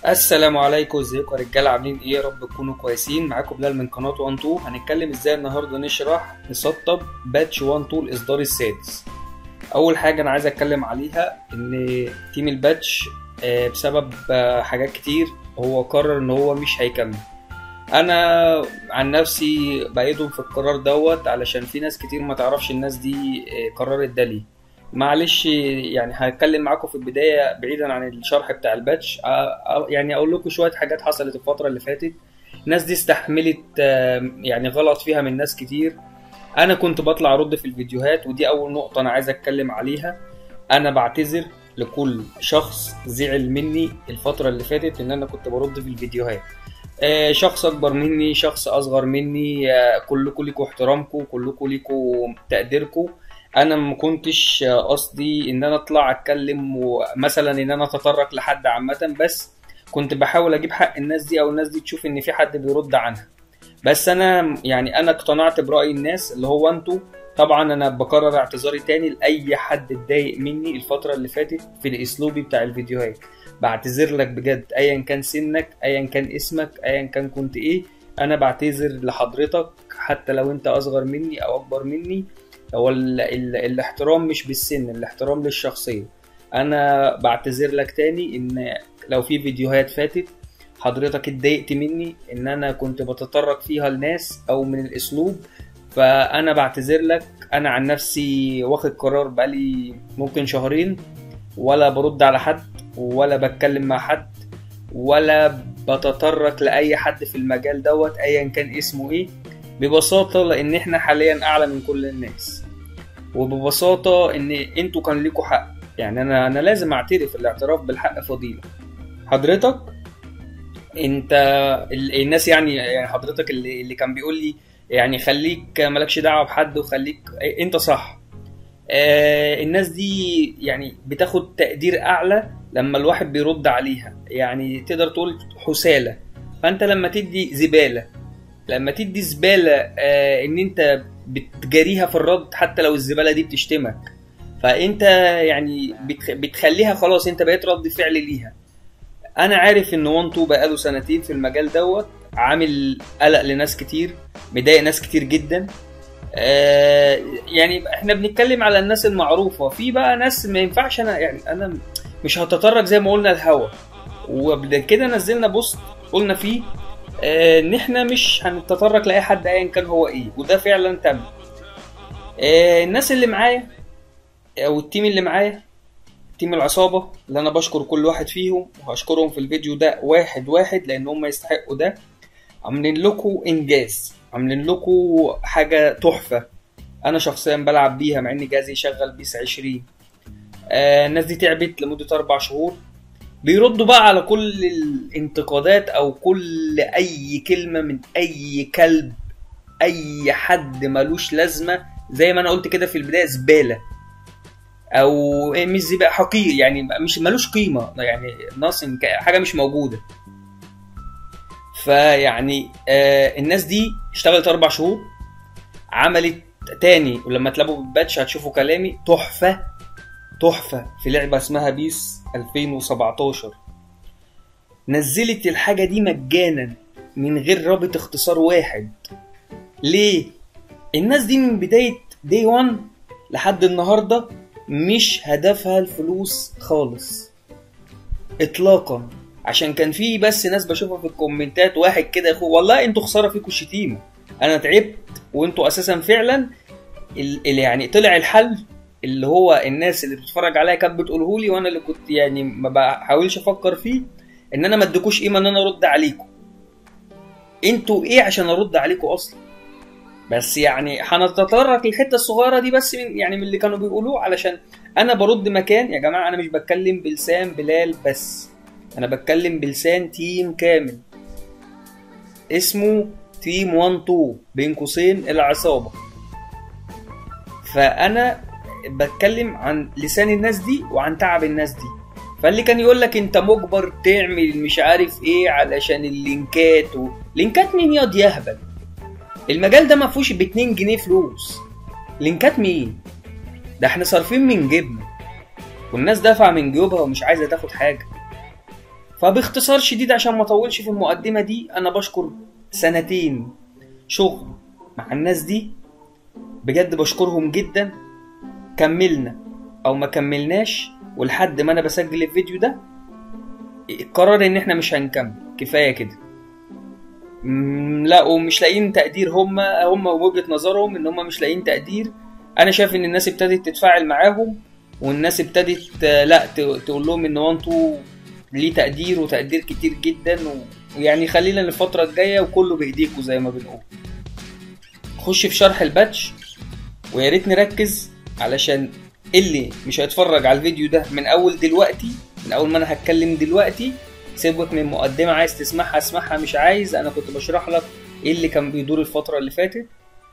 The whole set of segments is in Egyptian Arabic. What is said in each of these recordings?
السلام عليكم ازيكم يا رجاله عاملين ايه يا رب تكونوا كويسين معاكم بلال من قناه 1 2 هنتكلم ازاي النهارده نشرح نسطب باتش 1 2 الاصدار السادس اول حاجه انا عايز اتكلم عليها ان تيم الباتش آه، بسبب آه، حاجات كتير هو قرر ان هو مش هيكمل انا عن نفسي بايدهم في القرار دوت علشان في ناس كتير ما تعرفش الناس دي آه، قررت ده ليه معلش يعني هتكلم معاكم في البدايه بعيدا عن الشرح بتاع الباتش آه، آه، يعني اقول لكم شويه حاجات حصلت الفتره اللي فاتت الناس دي استحملت آه، يعني غلط فيها من ناس كتير انا كنت بطلع ارد في الفيديوهات ودي اول نقطه انا عايز اتكلم عليها انا بعتذر لكل شخص زعل مني الفتره اللي فاتت ان انا كنت برد في الفيديوهات آه، شخص اكبر مني شخص اصغر مني آه، كلكم ليكوا احترامكم كلكم ليكوا تقديركم انا ما كنتش آه، قصدي ان انا اطلع اتكلم ومثلا ان انا اتطرق لحد عامه بس كنت بحاول اجيب حق الناس دي او الناس دي تشوف ان في حد بيرد عنها بس انا يعني انا اقتنعت براي الناس اللي هو انتوا طبعا انا بكرر اعتذاري تاني لاي حد اتضايق مني الفتره اللي فاتت في الاسلوبي بتاع الفيديوهات بعتذر لك بجد ايا كان سنك ايا كان اسمك ايا كان كنت ايه انا بعتذر لحضرتك حتى لو انت اصغر مني او اكبر مني هو ال ال الاحترام مش بالسن الاحترام للشخصيه انا بعتذر لك تاني ان لو في فيديوهات فاتت حضرتك اتضايقت مني ان انا كنت بتطرق فيها لناس او من الاسلوب فانا بعتذر لك انا عن نفسي واخد قرار بقالي ممكن شهرين ولا برد على حد ولا بتكلم مع حد ولا بتطرق لاي حد في المجال دوت ايا كان اسمه ايه ببساطة لان احنا حاليا اعلى من كل الناس وببساطة ان انتوا كان ليكوا حق يعني انا انا لازم اعترف الاعتراف بالحق فضيلة حضرتك انت ال- الناس يعني يعني حضرتك اللي, اللي كان بيقول لي يعني خليك مالكش دعوه بحد وخليك انت صح آه الناس دي يعني بتاخد تقدير اعلى لما الواحد بيرد عليها يعني تقدر تقول حسالة فانت لما تدي زبالة لما تدي زبالة آه ان انت بتجاريها في الرد حتى لو الزبالة دي بتشتمك فانت يعني بتخ- بتخليها خلاص انت بقيت رد فعل ليها انا عارف ان وان تو بقاله سنتين في المجال دوت عامل قلق لناس كتير مضايق ناس كتير جدا آه يعني احنا بنتكلم على الناس المعروفه في بقى ناس ما ينفعش انا يعني انا مش هتطرق زي ما قلنا الهوا وبعد كده نزلنا بوست قلنا فيه آه ان احنا مش هنتطرق لاي حد ايا كان هو ايه وده فعلا تم آه الناس اللي معايا او التيم اللي معايا تيم العصابة اللي أنا بشكر كل واحد فيهم وهشكرهم في الفيديو ده واحد واحد لأن هم يستحقوا ده عاملين لكم إنجاز عاملين لكم حاجة تحفة أنا شخصيا بلعب بيها مع إن جهازي شغال بيس 20 آه الناس دي تعبت لمدة أربع شهور بيردوا بقى على كل الانتقادات أو كل أي كلمة من أي كلب أي حد ملوش لازمة زي ما أنا قلت كده في البداية زبالة او مش زي حقير يعني مش ملوش قيمه يعني ناصن حاجه مش موجوده فيعني آه الناس دي اشتغلت اربع شهور عملت تاني ولما تلعبوا بالباتش هتشوفوا كلامي تحفه تحفه في لعبه اسمها بيس 2017 نزلت الحاجه دي مجانا من غير رابط اختصار واحد ليه الناس دي من بدايه دي 1 لحد النهارده مش هدفها الفلوس خالص اطلاقا عشان كان في بس ناس بشوفها في الكومنتات واحد كده يقول والله انتوا خساره فيكم الشتيمه انا تعبت وانتوا اساسا فعلا ال- اللي يعني طلع الحل اللي هو الناس اللي بتتفرج عليا كانت بتقوله لي وانا اللي كنت يعني ما بحاولش افكر فيه ان انا ما اديكوش قيمه ان انا ارد عليكم انتوا ايه عشان ارد عليكم اصلا بس يعني هنتطرق للحته الصغيره دي بس من يعني من اللي كانوا بيقولوه علشان انا برد مكان يا جماعه انا مش بتكلم بلسان بلال بس انا بتكلم بلسان تيم كامل اسمه تيم 1 2 بين قوسين العصابه فانا بتكلم عن لسان الناس دي وعن تعب الناس دي فاللي كان يقول لك انت مجبر تعمل مش عارف ايه علشان اللينكات و... لينكات مين ياض يهبل المجال ده ما فيهوش ب 2 جنيه فلوس لينكات مين ده احنا صارفين من جيبنا والناس دافعه من جيوبها ومش عايزه تاخد حاجه فباختصار شديد عشان ما اطولش في المقدمه دي انا بشكر سنتين شغل مع الناس دي بجد بشكرهم جدا كملنا او ما كملناش ولحد ما انا بسجل الفيديو ده قرار ان احنا مش هنكمل كفايه كده مم، لا ومش لاقيين تقدير هم هم وجهه نظرهم ان هم مش لاقيين تقدير انا شايف ان الناس ابتدت تتفاعل معاهم والناس ابتدت آه، لا ت- تقول لهم ان وان تو ليه تقدير وتقدير كتير جدا و- ويعني خلينا الفتره الجايه وكله بايديكوا زي ما بنقول خش في شرح الباتش ويا ريت نركز علشان اللي مش هيتفرج على الفيديو ده من اول دلوقتي من اول ما انا هتكلم دلوقتي سيبك من مقدمه عايز تسمعها اسمعها مش عايز انا كنت بشرح لك ايه اللي كان بيدور الفتره اللي فاتت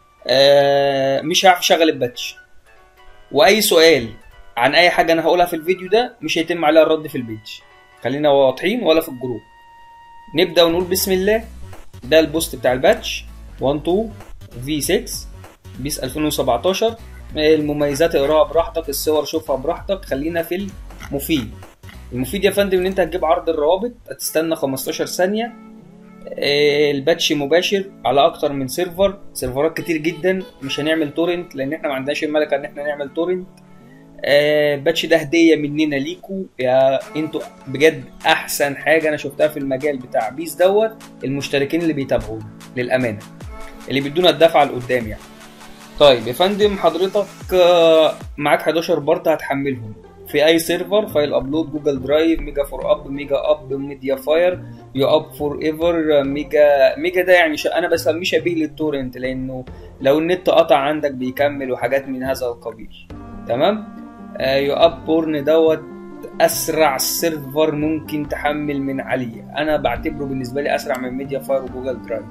آه مش هعرف اشغل الباتش واي سؤال عن اي حاجه انا هقولها في الفيديو ده مش هيتم عليها الرد في البيج خلينا واضحين ولا في الجروب نبدا ونقول بسم الله ده البوست بتاع الباتش 1 2 في 6 بيس 2017 المميزات اقراها براحتك الصور شوفها براحتك خلينا في المفيد المفيد يا فندم ان انت هتجيب عرض الروابط هتستنى 15 ثانيه آه، الباتش مباشر على اكتر من سيرفر سيرفرات كتير جدا مش هنعمل تورنت لان احنا ما عندناش الملكه ان احنا نعمل تورنت آه، الباتش ده هديه مننا ليكوا يا انتوا بجد احسن حاجه انا شفتها في المجال بتاع بيس دوت المشتركين اللي بيتابعونا للامانه اللي بيدونا الدفعه لقدام يعني طيب يا فندم حضرتك آه، معاك 11 بارت هتحملهم في اي سيرفر فايل ابلود جوجل درايف ميجا فور اب ميجا اب ميديا فاير يو اب فور ايفر ميجا ميجا ده يعني ش... انا بسميه شبيه للتورنت لانه لو النت قطع عندك بيكمل وحاجات من هذا القبيل تمام آه يو اب بورن دوت اسرع سيرفر ممكن تحمل من عليه انا بعتبره بالنسبه لي اسرع من ميديا فاير وجوجل درايف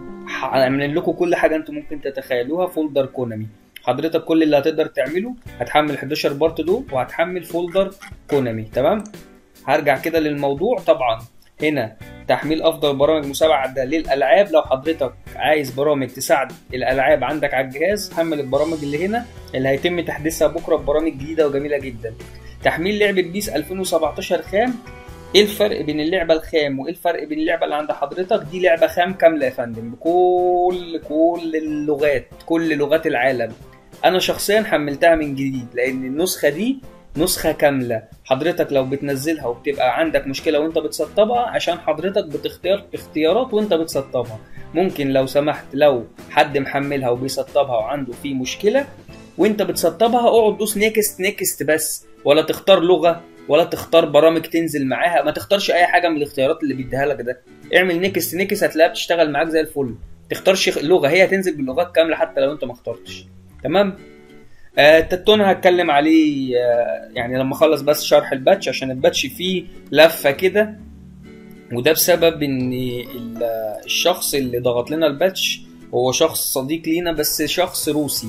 هعمل لكم كل حاجه انتم ممكن تتخيلوها فولدر كونامي حضرتك كل اللي هتقدر تعمله هتحمل 11 بارت دول وهتحمل فولدر كونامي تمام هرجع كده للموضوع طبعا هنا تحميل افضل برامج مساعده للالعاب لو حضرتك عايز برامج تساعد الالعاب عندك على الجهاز حمل البرامج اللي هنا اللي هيتم تحديثها بكره ببرامج جديده وجميله جدا تحميل لعبه بيس 2017 خام ايه الفرق بين اللعبه الخام وايه الفرق بين اللعبه اللي عند حضرتك دي لعبه خام كامله يا فندم بكل كل اللغات كل لغات العالم انا شخصيا حملتها من جديد لان النسخه دي نسخه كامله حضرتك لو بتنزلها وبتبقى عندك مشكله وانت بتسطبها عشان حضرتك بتختار اختيارات وانت بتسطبها ممكن لو سمحت لو حد محملها وبيسطبها وعنده فيه مشكله وانت بتسطبها اقعد دوس نيكست نيكست بس ولا تختار لغه ولا تختار برامج تنزل معاها ما تختارش اي حاجه من الاختيارات اللي بيديها لك ده اعمل نيكست نيكست هتلاقيها بتشتغل معاك زي الفل تختارش لغه هي هتنزل باللغات كامله حتى لو انت ما اخترتش تمام آه التاتون هتكلم عليه آه يعني لما اخلص بس شرح الباتش عشان الباتش فيه لفه كده وده بسبب ان ال- الشخص اللي ضغط لنا الباتش هو شخص صديق لينا بس شخص روسي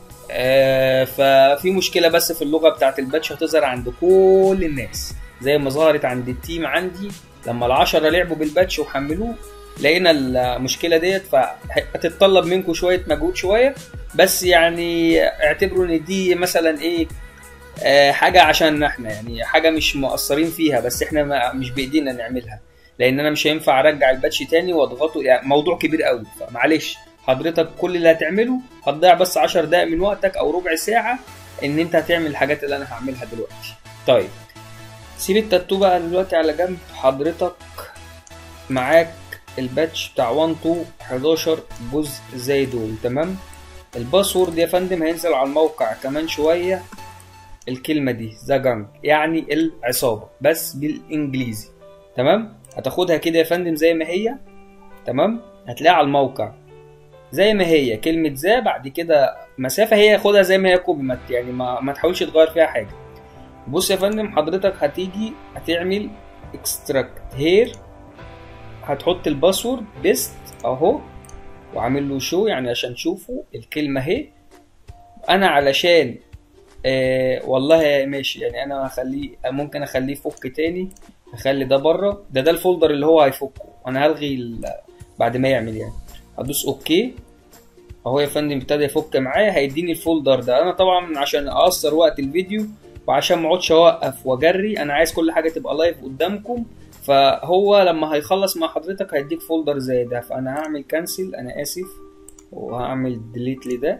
آه ففي مشكله بس في اللغه بتاعت الباتش هتظهر عند كل الناس زي ما ظهرت عند التيم عندي لما العشرة لعبوا بالباتش وحملوه لقينا المشكله ديت فهتتطلب منكم شويه مجهود شويه بس يعني اعتبروا ان دي مثلا ايه آه حاجه عشان احنا يعني حاجه مش مقصرين فيها بس احنا ما مش بايدينا نعملها لان انا مش هينفع ارجع الباتش تاني واضغطه يعني موضوع كبير قوي فمعلش حضرتك كل اللي هتعمله هتضيع بس 10 دقايق من وقتك او ربع ساعه ان انت هتعمل الحاجات اللي انا هعملها دلوقتي طيب سيب التاتو بقى دلوقتي على جنب حضرتك معاك الباتش بتاع 1 2 11 جزء زي دول تمام الباسورد يا فندم هينزل على الموقع كمان شويه الكلمه دي ذا جانج يعني العصابه بس بالانجليزي تمام هتاخدها كده يا فندم زي ما هي تمام هتلاقيها على الموقع زي ما هي كلمة ذا بعد كده مسافة هي خدها زي ما هي كوبي ما ت- يعني ما, ما تحاولش تغير فيها حاجة بص يا فندم حضرتك هتيجي هتعمل اكستراكت هير هتحط الباسورد بيست اهو وعامل له شو يعني عشان تشوفوا الكلمة اهي انا علشان آه والله ماشي يعني انا هخليه ممكن اخليه فك تاني اخلي ده بره ده ده الفولدر اللي هو هيفكه انا هلغي ال- بعد ما يعمل يعني هدوس اوكي اهو يا فندم ابتدى يفك معايا هيديني الفولدر ده انا طبعا عشان اقصر وقت الفيديو وعشان ما اقعدش اوقف واجري انا عايز كل حاجه تبقى لايف قدامكم فهو لما هيخلص مع حضرتك هيديك فولدر زي ده فانا هعمل كانسل انا اسف وهعمل ديليت لده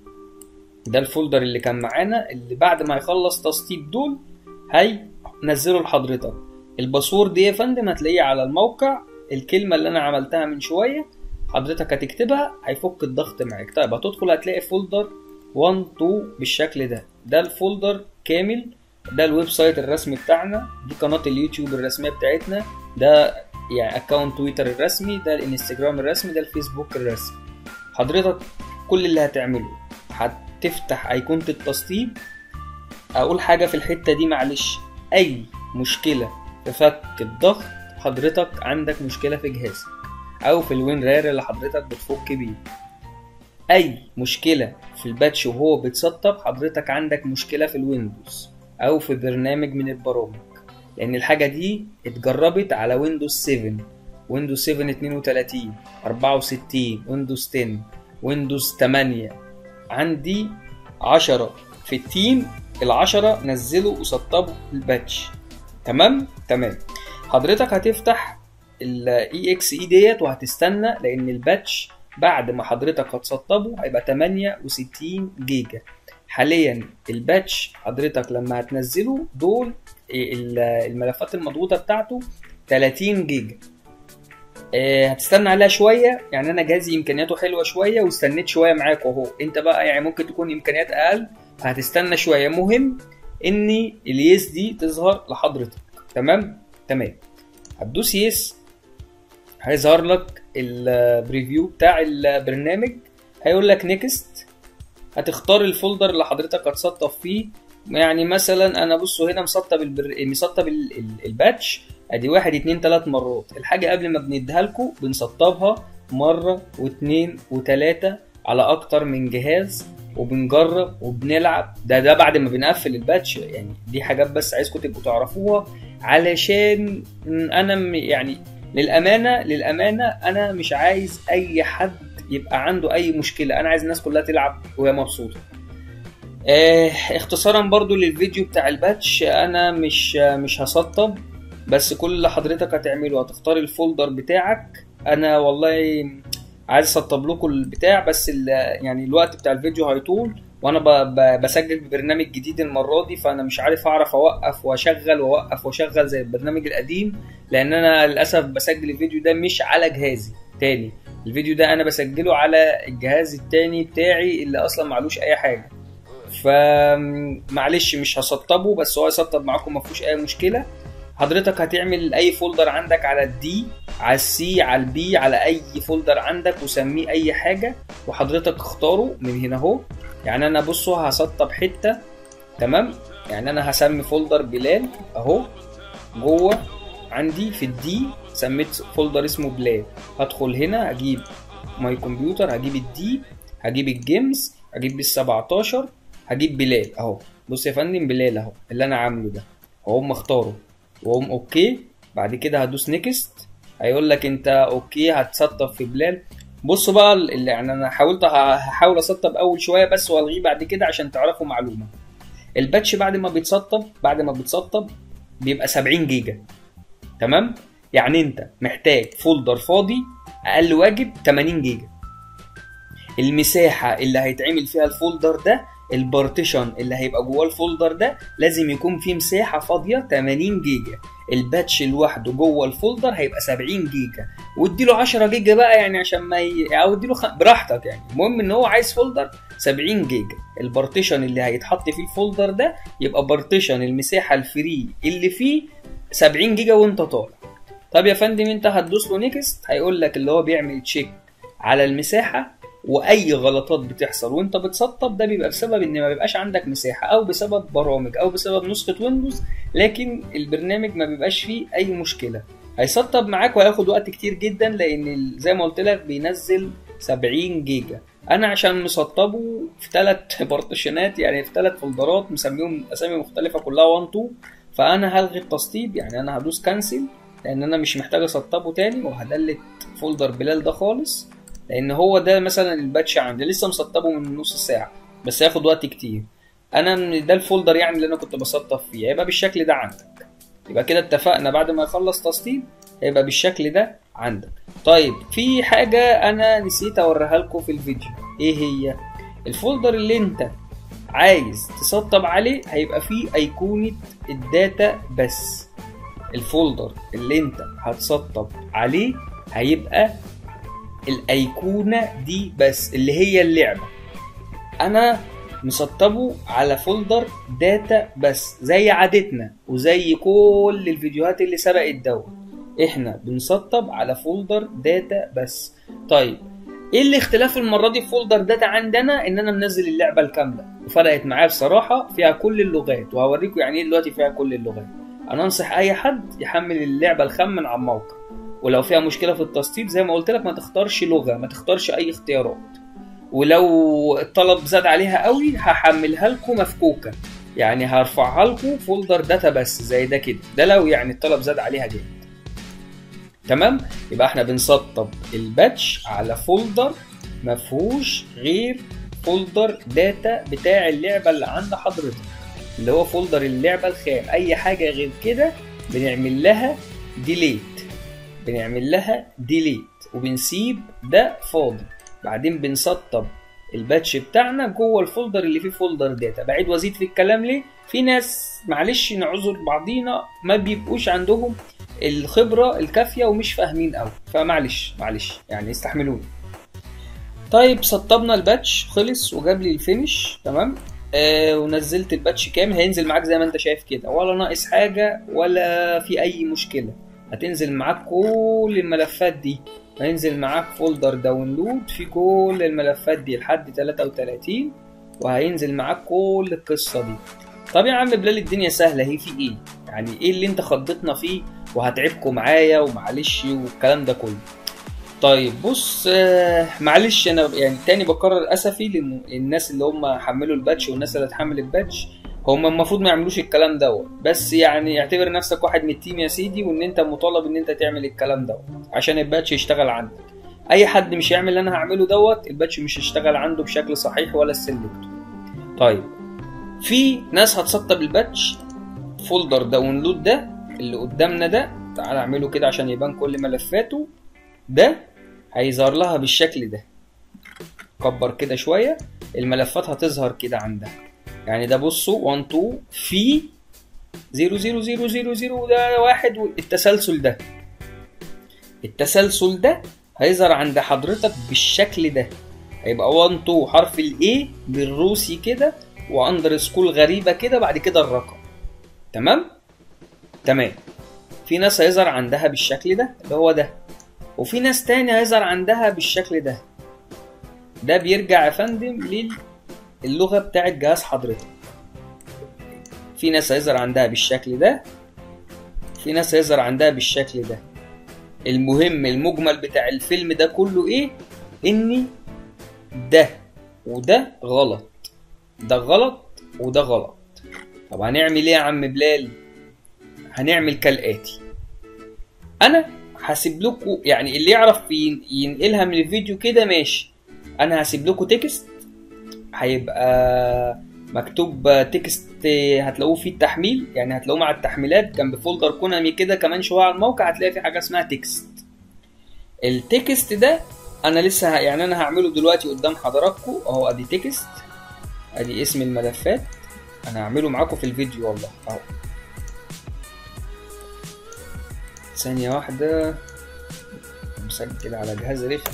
ده الفولدر اللي كان معانا اللي بعد ما يخلص تسطيب دول هينزله لحضرتك الباسورد دي يا فندم هتلاقيه على الموقع الكلمه اللي انا عملتها من شويه حضرتك هتكتبها هيفك الضغط معاك طيب هتدخل هتلاقي فولدر 1 2 بالشكل ده ده الفولدر كامل ده الويب سايت الرسمي بتاعنا دي قناه اليوتيوب الرسميه بتاعتنا ده يعني اكونت تويتر الرسمي ده الانستجرام الرسمي ده الفيسبوك الرسمي حضرتك كل اللي هتعمله هتفتح ايقونه التسطيب اقول حاجه في الحته دي معلش اي مشكله في فك الضغط حضرتك عندك مشكله في جهازك او في الوين رير اللي حضرتك بتفك بيه اي مشكله في الباتش وهو بيتسطب حضرتك عندك مشكله في الويندوز او في برنامج من البرامج لان الحاجه دي اتجربت على ويندوز 7 ويندوز 7 32 64 ويندوز 10 ويندوز 8 عندي 10 في التيم العشرة نزلوا وسطبوا الباتش تمام تمام حضرتك هتفتح الاي اكس اي ديت وهتستنى لان الباتش بعد ما حضرتك هتسطبه هيبقى 68 جيجا حاليا الباتش حضرتك لما هتنزله دول الملفات المضغوطه بتاعته 30 جيجا هتستنى عليها شويه يعني انا جهازي امكانياته حلوه شويه واستنيت شويه معاك اهو انت بقى يعني ممكن تكون امكانيات اقل فهتستنى شويه مهم ان اليس دي تظهر لحضرتك تمام تمام هتدوس يس هيظهر لك البريفيو بتاع البرنامج هيقول لك نيكست هتختار الفولدر اللي حضرتك هتسطب فيه يعني مثلا انا بصوا هنا مسطب البر... مسطب ال... ال... الباتش ادي واحد اتنين تلات مرات الحاجة قبل ما بنديها لكم بنسطبها مرة واتنين وتلاتة على اكتر من جهاز وبنجرب وبنلعب ده ده بعد ما بنقفل الباتش يعني دي حاجات بس عايزكم تبقوا تعرفوها علشان انا يعني للامانه للامانه انا مش عايز اي حد يبقى عنده اي مشكله انا عايز الناس كلها تلعب وهي مبسوطه آه اختصارا برضو للفيديو بتاع الباتش انا مش مش هسطب بس كل اللي حضرتك هتعمله هتختار الفولدر بتاعك انا والله عايز اسطب لكم البتاع بس يعني الوقت بتاع الفيديو هيطول وانا ب- ب- بسجل ببرنامج جديد المره دي فانا مش عارف اعرف اوقف واشغل واوقف واشغل زي البرنامج القديم لان انا للاسف بسجل الفيديو ده مش على جهازي تاني الفيديو ده انا بسجله على الجهاز التاني بتاعي اللي اصلا معلوش اي حاجه فمعلش مش هسطبه بس هو يسطب معاكم مفيهوش اي مشكله حضرتك هتعمل اي فولدر عندك على الدي على السي على البي على اي فولدر عندك وسميه اي حاجه وحضرتك اختاره من هنا اهو يعني انا بصوا هسطب حته تمام يعني انا هسمي فولدر بلال اهو جوه عندي في الدي سميت فولدر اسمه بلال هدخل هنا هجيب ماي كمبيوتر هجيب الدي هجيب الجيمز هجيب بال 17 هجيب بلال اهو بص يا فندم بلال اهو اللي انا عامله ده واقوم اختاره واقوم اوكي بعد كده هدوس نيكست هيقول لك انت اوكي هتسطب في بلال بصوا بقى اللي يعني انا حاولت هحاول اسطب اول شويه بس والغيه بعد كده عشان تعرفوا معلومه الباتش بعد ما بيتسطب بعد ما بيتسطب بيبقى 70 جيجا تمام يعني انت محتاج فولدر فاضي اقل واجب 80 جيجا المساحه اللي هيتعمل فيها الفولدر ده البارتيشن اللي هيبقى جواه الفولدر ده لازم يكون فيه مساحه فاضيه 80 جيجا الباتش لوحده جوه الفولدر هيبقى 70 جيجا واديله 10 جيجا بقى يعني عشان ما ي... او اديله خ... براحتك يعني المهم ان هو عايز فولدر 70 جيجا البارتيشن اللي هيتحط فيه الفولدر ده يبقى بارتيشن المساحه الفري اللي فيه 70 جيجا وانت طالع طب يا فندم انت هتدوس له نيكست هيقول لك اللي هو بيعمل تشيك على المساحه واي غلطات بتحصل وانت بتسطب ده بيبقى بسبب ان ما بيبقاش عندك مساحه او بسبب برامج او بسبب نسخه ويندوز لكن البرنامج ما بيبقاش فيه اي مشكله هيسطب معاك وهياخد وقت كتير جدا لان زي ما قلت لك بينزل 70 جيجا انا عشان مسطبه في ثلاث بارتيشنات يعني في ثلاث فولدرات مسميهم اسامي مختلفه كلها 1 2 فانا هلغي التسطيب يعني انا هدوس كانسل لان انا مش محتاج اسطبه تاني وهدلت فولدر بلال ده خالص لان هو ده مثلا الباتش عندي لسه مسطبه من نص ساعه بس هياخد وقت كتير انا ده الفولدر يعني اللي انا كنت بسطب فيه هيبقى بالشكل ده عندك يبقى كده اتفقنا بعد ما يخلص تسطيب هيبقى بالشكل ده عندك طيب في حاجة أنا نسيت أوريها لكم في الفيديو إيه هي؟ الفولدر اللي أنت عايز تسطب عليه هيبقى فيه أيقونة الداتا بس الفولدر اللي أنت هتسطب عليه هيبقى الأيقونة دي بس اللي هي اللعبة أنا مسطبه على فولدر داتا بس زي عادتنا وزي كل الفيديوهات اللي سبقت دوت احنا بنسطب على فولدر داتا بس طيب ايه الاختلاف المره دي في فولدر داتا عندنا ان انا منزل اللعبه الكامله وفرقت معايا بصراحه فيها كل اللغات وهوريكم يعني ايه دلوقتي فيها كل اللغات انا انصح اي حد يحمل اللعبه الخام من على الموقع ولو فيها مشكله في التسطيب زي ما قلت لك ما تختارش لغه ما تختارش اي اختيارات ولو الطلب زاد عليها قوي هحملها لكم مفكوكه يعني هرفعها لكم فولدر داتا بس زي ده كده ده لو يعني الطلب زاد عليها جامد تمام يبقى احنا بنسطب الباتش على فولدر مفهوش غير فولدر داتا بتاع اللعبه اللي عند حضرتك اللي هو فولدر اللعبه الخام اي حاجه غير كده بنعمل لها ديليت بنعمل لها ديليت وبنسيب ده فاضي بعدين بنسطب الباتش بتاعنا جوه الفولدر اللي فيه فولدر داتا بعيد وازيد في الكلام ليه في ناس معلش نعذر بعضينا ما بيبقوش عندهم الخبره الكافيه ومش فاهمين قوي فمعلش معلش يعني استحملوني طيب سطبنا الباتش خلص وجاب لي الفينش تمام آه ونزلت الباتش كامل هينزل معاك زي ما انت شايف كده ولا ناقص حاجه ولا في اي مشكله هتنزل معاك كل الملفات دي هينزل معاك فولدر داونلود في كل الملفات دي لحد 33 وهينزل معاك كل القصه دي طب يا عم بلال الدنيا سهله هي في ايه يعني ايه اللي انت خضتنا فيه وهتعبكم معايا ومعلش والكلام ده كله طيب بص آه معلش انا يعني تاني بكرر اسفي للناس اللي هم حملوا الباتش والناس اللي هتحمل الباتش هم المفروض ما يعملوش الكلام دوت بس يعني اعتبر نفسك واحد من التيم يا سيدي وان انت مطالب ان انت تعمل الكلام دوت عشان الباتش يشتغل عندك اي حد مش يعمل اللي انا هعمله دوت الباتش مش هيشتغل عنده بشكل صحيح ولا السلكتور طيب في ناس هتسطب الباتش فولدر داونلود ده اللي قدامنا ده تعال اعمله كده عشان يبان كل ملفاته ده هيظهر لها بالشكل ده كبر كده شويه الملفات هتظهر كده عندها يعني ده بصوا 1 2 في 0 0 0 0 0 ده واحد التسلسل ده التسلسل ده هيظهر عند حضرتك بالشكل ده هيبقى 1 2 حرف الاي بالروسي كده واندر سكول غريبه كده بعد كده الرقم تمام تمام في ناس هيظهر عندها بالشكل ده اللي هو ده وفي ناس تاني هيظهر عندها بالشكل ده ده بيرجع يا فندم للغه بتاعت جهاز حضرتك في ناس هيظهر عندها بالشكل ده في ناس هيظهر عندها بالشكل ده المهم المجمل بتاع الفيلم ده كله ايه ان ده وده غلط ده غلط وده غلط طب هنعمل ايه يا عم بلال هنعمل كالاتي انا هسيب لكم يعني اللي يعرف ينقلها من الفيديو كده ماشي انا هسيب لكم تكست هيبقى مكتوب تكست هتلاقوه في التحميل يعني هتلاقوه مع التحميلات جنب فولدر كونامي كده كمان شويه على الموقع هتلاقي في حاجه اسمها تكست التكست ده انا لسه يعني انا هعمله دلوقتي قدام حضراتكم اهو ادي تكست ادي اسم الملفات انا هعمله معاكم في الفيديو والله اهو ثانية واحدة مسجل على جهاز رخم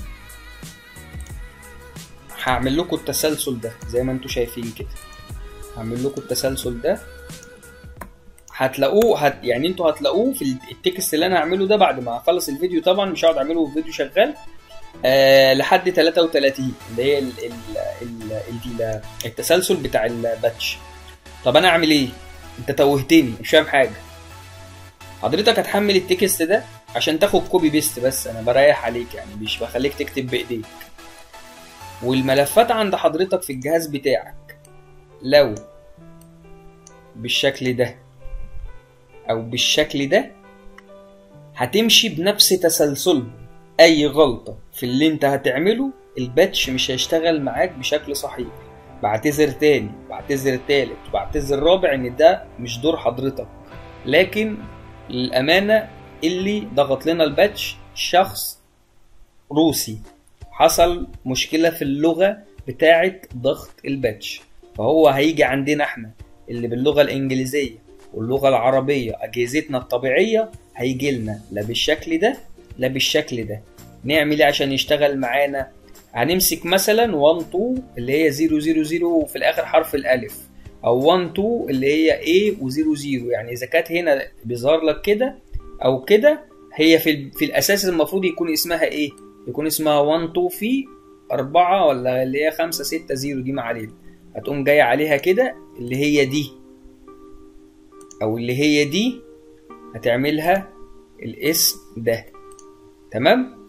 هعمل لكم التسلسل ده زي ما انتم شايفين كده هعمل لكم التسلسل ده هتلاقوه هت... يعني انتوا هتلاقوه في التكست اللي انا هعمله ده بعد ما اخلص الفيديو طبعا مش هقعد اعمله في فيديو شغال آه لحد 33 اللي هي ال... ال... ال... ال... التسلسل بتاع الباتش طب انا اعمل ايه انت توهتني مش فاهم حاجه حضرتك هتحمل التكست ده عشان تاخد كوبي بيست بس انا بريح عليك يعني مش بخليك تكتب بايديك والملفات عند حضرتك في الجهاز بتاعك لو بالشكل ده او بالشكل ده هتمشي بنفس تسلسلهم اي غلطه في اللي انت هتعمله الباتش مش هيشتغل معاك بشكل صحيح بعتذر تاني بعتذر تالت بعتذر رابع ان ده مش دور حضرتك لكن للامانه اللي ضغط لنا الباتش شخص روسي حصل مشكله في اللغه بتاعه ضغط الباتش فهو هيجي عندنا احنا اللي باللغه الانجليزيه واللغه العربيه اجهزتنا الطبيعيه هيجي لنا لا بالشكل ده لا بالشكل ده نعمل ايه عشان يشتغل معانا هنمسك مثلا 1 2 اللي هي 0 0 0 وفي الاخر حرف الالف او 1 2 اللي هي A و0 0 يعني اذا كانت هنا بيظهر لك كده او كده هي في في الاساس المفروض يكون اسمها ايه يكون اسمها 1 2 في 4 ولا اللي هي 5 6 0 دي ما علينا هتقوم جاي عليها كده اللي هي دي او اللي هي دي هتعملها الاسم ده تمام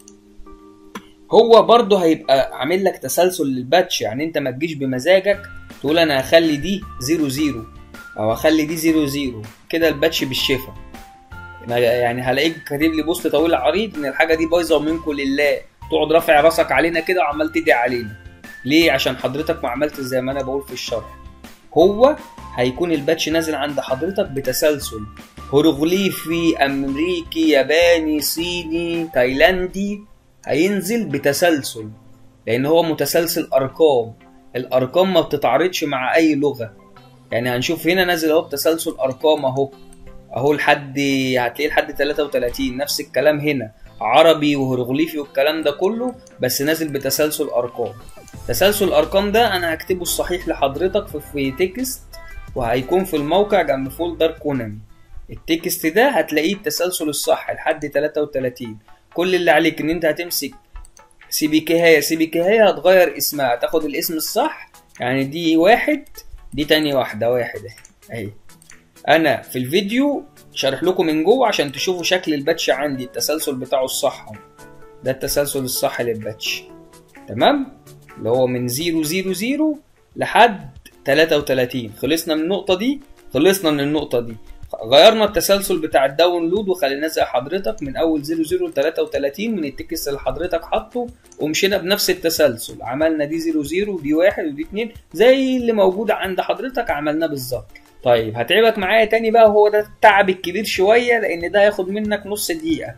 هو برضه هيبقى عامل لك تسلسل للباتش يعني انت ما تجيش بمزاجك تقول انا هخلي دي 0 0 او هخلي دي 0 0 كده الباتش بالشفا يعني هلاقيك كاتب لي بوست طويل عريض ان الحاجه دي بايظه ومنكم لله تقعد رافع راسك علينا كده وعمال تدعي علينا ليه عشان حضرتك ما عملتش زي ما انا بقول في الشرح هو هيكون الباتش نازل عند حضرتك بتسلسل هيروغليفي امريكي ياباني صيني تايلاندي هينزل بتسلسل لان هو متسلسل ارقام الارقام ما بتتعارضش مع اي لغه يعني هنشوف هنا نازل اهو بتسلسل ارقام اهو اهو لحد هتلاقيه لحد 33 نفس الكلام هنا عربي وهيروغليفي والكلام ده كله بس نازل بتسلسل ارقام تسلسل الارقام ده انا هكتبه الصحيح لحضرتك في, في تكست وهيكون في الموقع جنب فولدر كونامي التكست ده هتلاقيه التسلسل الصح لحد 33 كل اللي عليك ان انت هتمسك سي بي كي هي سي بي كي هي هتغير اسمها تاخد الاسم الصح يعني دي واحد دي تاني واحدة واحد اهي انا في الفيديو شارح لكم من جوه عشان تشوفوا شكل الباتش عندي التسلسل بتاعه الصح ده التسلسل الصح للباتش تمام اللي هو من 000 لحد 33 خلصنا من النقطة دي خلصنا من النقطة دي غيرنا التسلسل بتاع الداونلود وخليناه زي حضرتك من اول 00 ل 33 من التكست اللي حضرتك حاطه ومشينا بنفس التسلسل عملنا دي 00 ودي 1 ودي 2 زي اللي موجود عند حضرتك عملناه بالظبط طيب هتعبك معايا تاني بقى هو ده التعب الكبير شويه لان ده هياخد منك نص دقيقه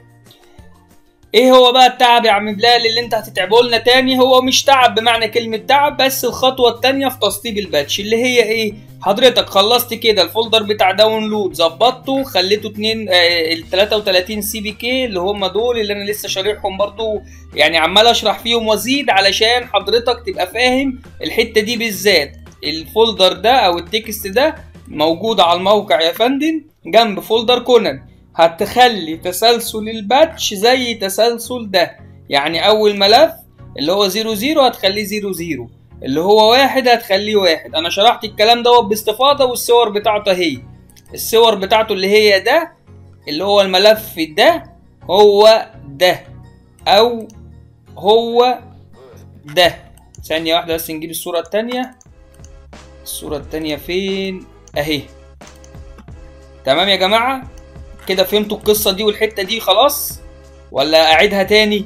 ايه هو بقى التعب يا عم بلال اللي انت هتتعبه لنا تاني هو مش تعب بمعنى كلمة تعب بس الخطوة التانية في تسطيب الباتش اللي هي ايه حضرتك خلصت كده الفولدر بتاع داونلود ظبطته خليته اتنين آه ال 33 سي بي كي اللي هم دول اللي انا لسه شارحهم برضو يعني عمال اشرح فيهم وازيد علشان حضرتك تبقى فاهم الحتة دي بالذات الفولدر ده او التكست ده موجود على الموقع يا فندم جنب فولدر كونان هتخلي تسلسل الباتش زي تسلسل ده يعني اول ملف اللي هو 00 هتخليه 00 اللي هو واحد هتخليه واحد انا شرحت الكلام دوت باستفاضه والصور بتاعته اهي الصور بتاعته اللي هي ده اللي هو الملف ده هو ده او هو ده ثانيه واحده بس نجيب الصوره التانية الصوره التانية فين اهي تمام يا جماعه كده فهمتوا القصة دي والحتة دي خلاص ولا أعيدها تاني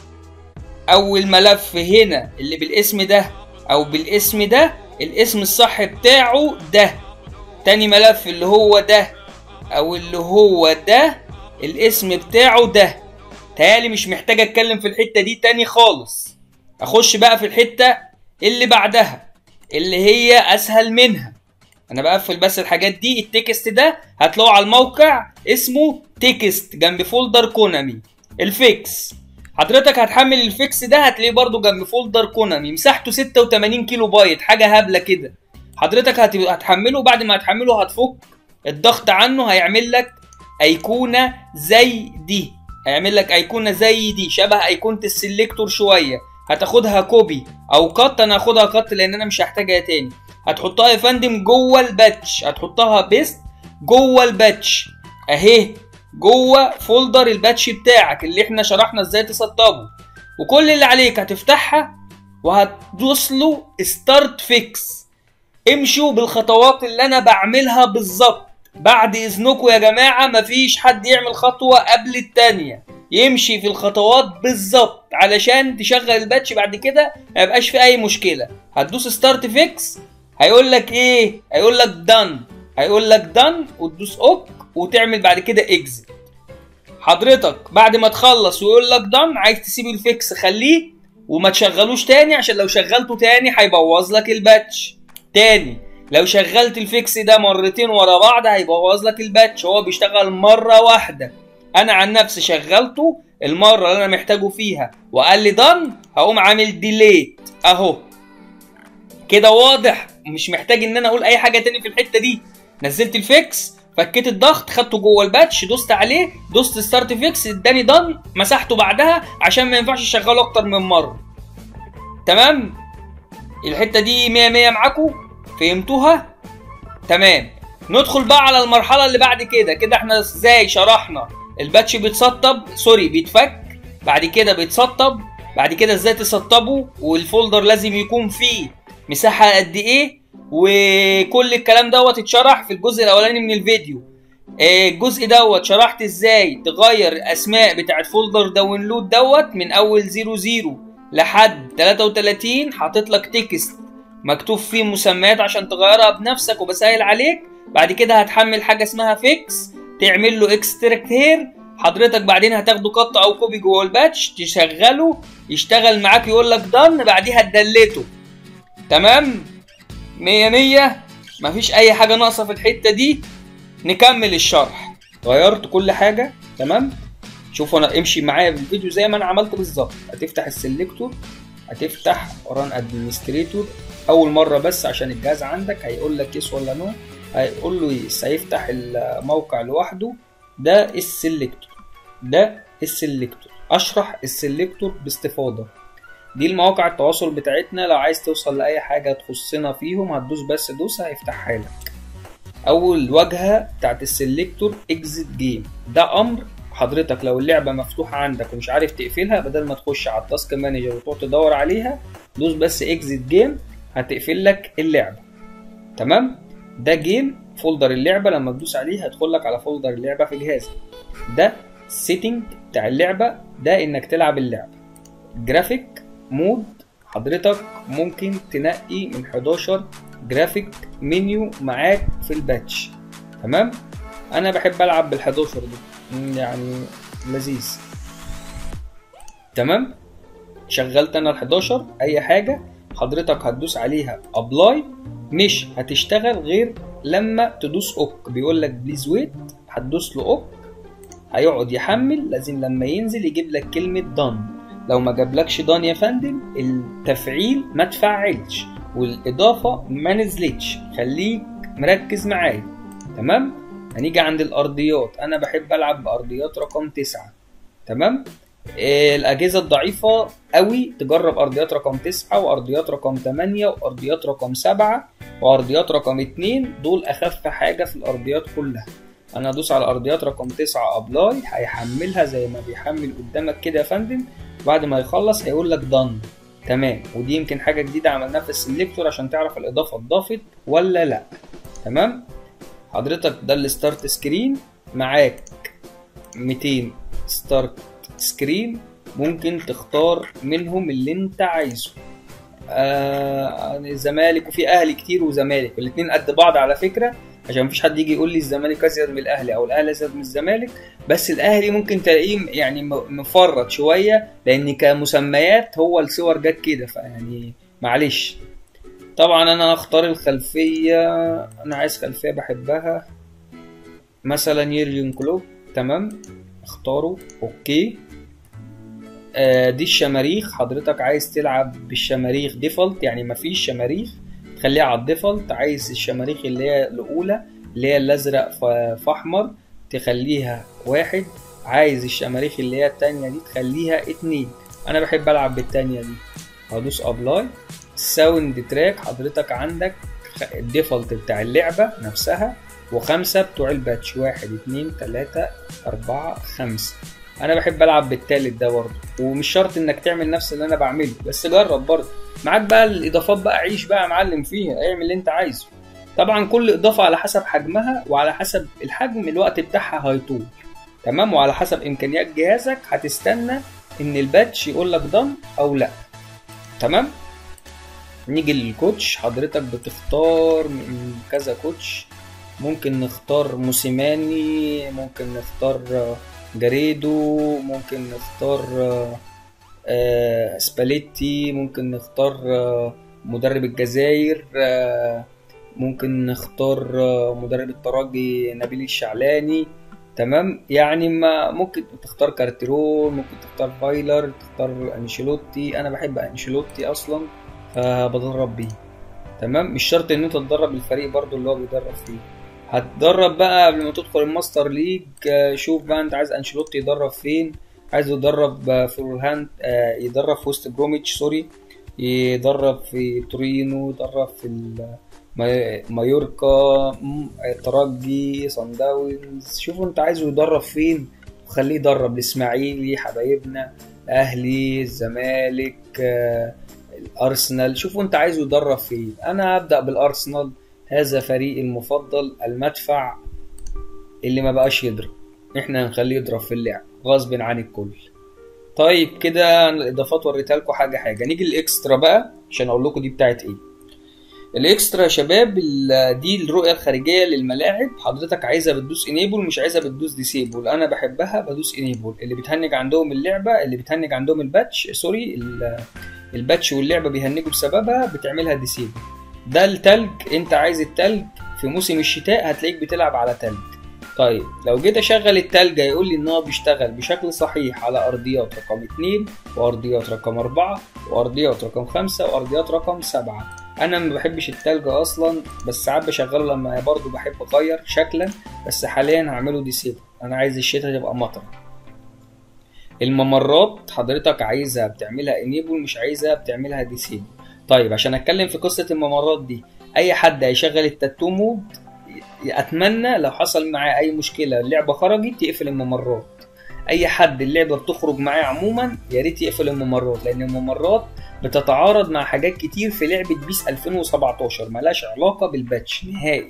أول ملف هنا اللي بالاسم ده أو بالاسم ده الاسم الصح بتاعه ده تاني ملف اللي هو ده أو اللي هو ده الاسم بتاعه ده تهيألي مش محتاج أتكلم في الحتة دي تاني خالص أخش بقى في الحتة اللي بعدها اللي هي أسهل منها انا بقفل بس الحاجات دي التكست ده هتلاقوه على الموقع اسمه تكست جنب فولدر كونامي الفيكس حضرتك هتحمل الفيكس ده هتلاقيه برضو جنب فولدر كونامي مساحته 86 كيلو بايت حاجه هبله كده حضرتك هتحمله بعد ما هتحمله هتفك الضغط عنه هيعمل لك ايقونه زي دي هيعمل لك ايقونه زي دي شبه ايقونه السلكتور شويه هتاخدها كوبي او كات انا هاخدها كات لان انا مش هحتاجها تاني هتحطها يا فندم جوه الباتش هتحطها بيست جوه الباتش اهي جوه فولدر الباتش بتاعك اللي احنا شرحنا ازاي تسطبه وكل اللي عليك هتفتحها وهتدوس له ستارت فيكس امشوا بالخطوات اللي انا بعملها بالظبط بعد اذنكم يا جماعه مفيش حد يعمل خطوه قبل التانيه يمشي في الخطوات بالظبط علشان تشغل الباتش بعد كده ما يبقاش في اي مشكله هتدوس ستارت فيكس هيقول لك ايه هيقول لك دان هيقول لك دان وتدوس اوك وتعمل بعد كده اكزit حضرتك بعد ما تخلص ويقول لك دان عايز تسيب الفيكس خليه وما تشغلوش تاني عشان لو شغلته تاني هيبوظ لك الباتش تاني لو شغلت الفيكس ده مرتين ورا بعض هيبوظ لك الباتش هو بيشتغل مره واحده انا عن نفسي شغلته المره اللي انا محتاجه فيها وقال لي دان هقوم عامل ديليت اهو كده واضح مش محتاج ان انا اقول اي حاجه تاني في الحته دي نزلت الفيكس فكيت الضغط خدته جوه الباتش دوست عليه دوست ستارت فيكس اداني دان مسحته بعدها عشان ما ينفعش اشغله اكتر من مره تمام الحته دي 100 100 معاكم فهمتوها تمام ندخل بقى على المرحله اللي بعد كده كده احنا ازاي شرحنا الباتش بيتسطب سوري بيتفك بعد كده بيتسطب بعد كده ازاي تسطبه والفولدر لازم يكون فيه مساحه قد ايه وكل الكلام دوت اتشرح في الجزء الاولاني من الفيديو الجزء دوت شرحت ازاي تغير الاسماء بتاعت فولدر داونلود دوت من اول 00 لحد 33 حاطط لك تكست مكتوب فيه مسميات عشان تغيرها بنفسك وبسهل عليك بعد كده هتحمل حاجه اسمها فيكس تعمل له اكستراكت هير حضرتك بعدين هتاخده قط او كوبي جوه الباتش تشغله يشتغل معاك يقول لك دن بعديها تدلته تمام مية مية مفيش اي حاجة ناقصة في الحتة دي نكمل الشرح غيرت كل حاجة تمام شوفوا انا امشي معايا في الفيديو زي ما انا عملت بالظبط هتفتح السلكتور هتفتح ران ادمنستريتور اول مرة بس عشان الجهاز عندك هيقول لك يس ولا نو هيقول له يس هيفتح الموقع لوحده ده السلكتور ده السلكتور اشرح السلكتور باستفاضة دي المواقع التواصل بتاعتنا لو عايز توصل لأي حاجة تخصنا فيهم هتدوس بس دوس هيفتحها لك أول واجهة بتاعت السلكتور اكزيت جيم ده أمر حضرتك لو اللعبة مفتوحة عندك ومش عارف تقفلها بدل ما تخش على التاسك مانجر وتقعد تدور عليها دوس بس اكزيت جيم هتقفل لك اللعبة تمام ده جيم فولدر اللعبة لما تدوس عليه هيدخل لك على فولدر اللعبة في جهازك ده سيتنج بتاع اللعبة ده انك تلعب اللعبة جرافيك مود حضرتك ممكن تنقي من 11 جرافيك منيو معاك في الباتش تمام انا بحب العب بال 11 دي يعني لذيذ تمام شغلت انا ال 11 اي حاجه حضرتك هتدوس عليها ابلاي مش هتشتغل غير لما تدوس اوك بيقول لك بليز ويت هتدوس له اوك هيقعد يحمل لازم لما ينزل يجيب لك كلمه دان لو ما جابلكش دان يا فندم التفعيل ما تفعلش والاضافه ما نزلتش خليك مركز معايا تمام هنيجي عند الارضيات انا بحب العب بارضيات رقم تسعة تمام إيه الاجهزه الضعيفه قوي تجرب ارضيات رقم تسعة وارضيات رقم 8 وارضيات رقم 7 وارضيات رقم 2 دول اخف حاجه في الارضيات كلها انا ادوس على ارضيات رقم 9 ابلاي هيحملها زي ما بيحمل قدامك كده يا فندم بعد ما يخلص هيقول لك دان تمام ودي يمكن حاجه جديده عملناها في السلكتور عشان تعرف الاضافه اتضافت ولا لا تمام حضرتك ده الستارت سكرين معاك 200 ستارت سكرين ممكن تختار منهم اللي انت عايزه آه الزمالك وفي اهلي كتير وزمالك الاتنين قد بعض على فكره عشان مفيش حد يجي يقول لي الزمالك ازيد من الاهلي او الاهلي ازيد من الزمالك بس الاهلي ممكن تلاقيه يعني مفرط شويه لان كمسميات هو الصور جت كده فيعني معلش طبعا انا هختار الخلفيه انا عايز خلفيه بحبها مثلا يرجن كلوب تمام اختاره اوكي آه دي الشماريخ حضرتك عايز تلعب بالشماريخ ديفولت يعني مفيش شماريخ تخليها على الديفولت عايز الشماريخ اللي هي الاولى اللي هي الازرق في احمر تخليها واحد عايز الشماريخ اللي هي التانية دي تخليها اتنين انا بحب العب بالتانية دي هدوس ابلاي الساوند تراك حضرتك عندك الديفولت بتاع اللعبة نفسها وخمسة بتوع الباتش واحد اتنين تلاتة أربعة خمسة أنا بحب ألعب بالتالت ده برضه ومش شرط إنك تعمل نفس اللي أنا بعمله بس جرب برضه معاك بقى الإضافات بقى عيش بقى يا معلم فيها اعمل اللي أنت عايزه طبعا كل إضافة على حسب حجمها وعلى حسب الحجم الوقت بتاعها هيطول تمام وعلى حسب إمكانيات جهازك هتستنى إن الباتش يقول لك دن أو لأ تمام نيجي للكوتش حضرتك بتختار من كذا كوتش ممكن نختار موسيماني ممكن نختار آه، جاريدو ممكن نختار آه، آه، سباليتي ممكن نختار آه، مدرب الجزائر آه، ممكن نختار آه، مدرب الترجي نبيل الشعلاني تمام يعني ما ممكن تختار كارتيرون ممكن تختار فايلر تختار انشيلوتي انا بحب انشيلوتي اصلا فبدرب بيه تمام مش شرط ان انت تدرب الفريق برضو اللي هو بيدرب فيه هتدرب بقى قبل ما تدخل الماستر ليج آه، شوف بقى انت عايز انشيلوتي يدرب فين عايز يدرب آه، في وولهان آه، يدرب في وست بروميتش سوري يدرب في تورينو يدرب في ال- ما- مايوركا م- الترجي صن داونز شوفوا انت عايزه يدرب فين وخليه يدرب الاسماعيلي حبايبنا الاهلي الزمالك آه، الارسنال شوفوا انت عايزه يدرب فين انا هبدا بالارسنال هذا فريقي المفضل المدفع اللي ما بقاش يضرب احنا هنخليه يضرب في اللعب غصب عن الكل طيب كده أنا الاضافات وريتها لكم حاجه حاجه نيجي الاكسترا بقى عشان اقول لكم دي بتاعت ايه الاكسترا يا شباب ال- دي الرؤيه الخارجيه للملاعب حضرتك عايزها بتدوس انيبل مش عايزها بتدوس ديسيبل انا بحبها بدوس انيبل اللي بتهنج عندهم اللعبه اللي بتهنج عندهم الباتش سوري ال- الباتش واللعبه بيهنجوا بسببها بتعملها ديسيبل ده التلج انت عايز التلج في موسم الشتاء هتلاقيك بتلعب على تلج طيب لو جيت اشغل التلج هيقول لي ان هو بيشتغل بشكل صحيح على ارضيات رقم 2 وارضيات رقم 4 وارضيات رقم 5 وارضيات رقم 7 انا ما بحبش التلج اصلا بس ساعات بشغله لما برضو بحب اغير شكلا بس حاليا هعمله ديسيبل انا عايز الشتاء تبقى مطر الممرات حضرتك عايزها بتعملها انيبل مش عايزها بتعملها ديسيبل طيب عشان اتكلم في قصه الممرات دي اي حد هيشغل التاتو مود اتمنى لو حصل معاه اي مشكله اللعبه خرجت يقفل الممرات اي حد اللعبه بتخرج معاه عموما يا ريت يقفل الممرات لان الممرات بتتعارض مع حاجات كتير في لعبه بيس 2017 ملهاش علاقه بالباتش نهائي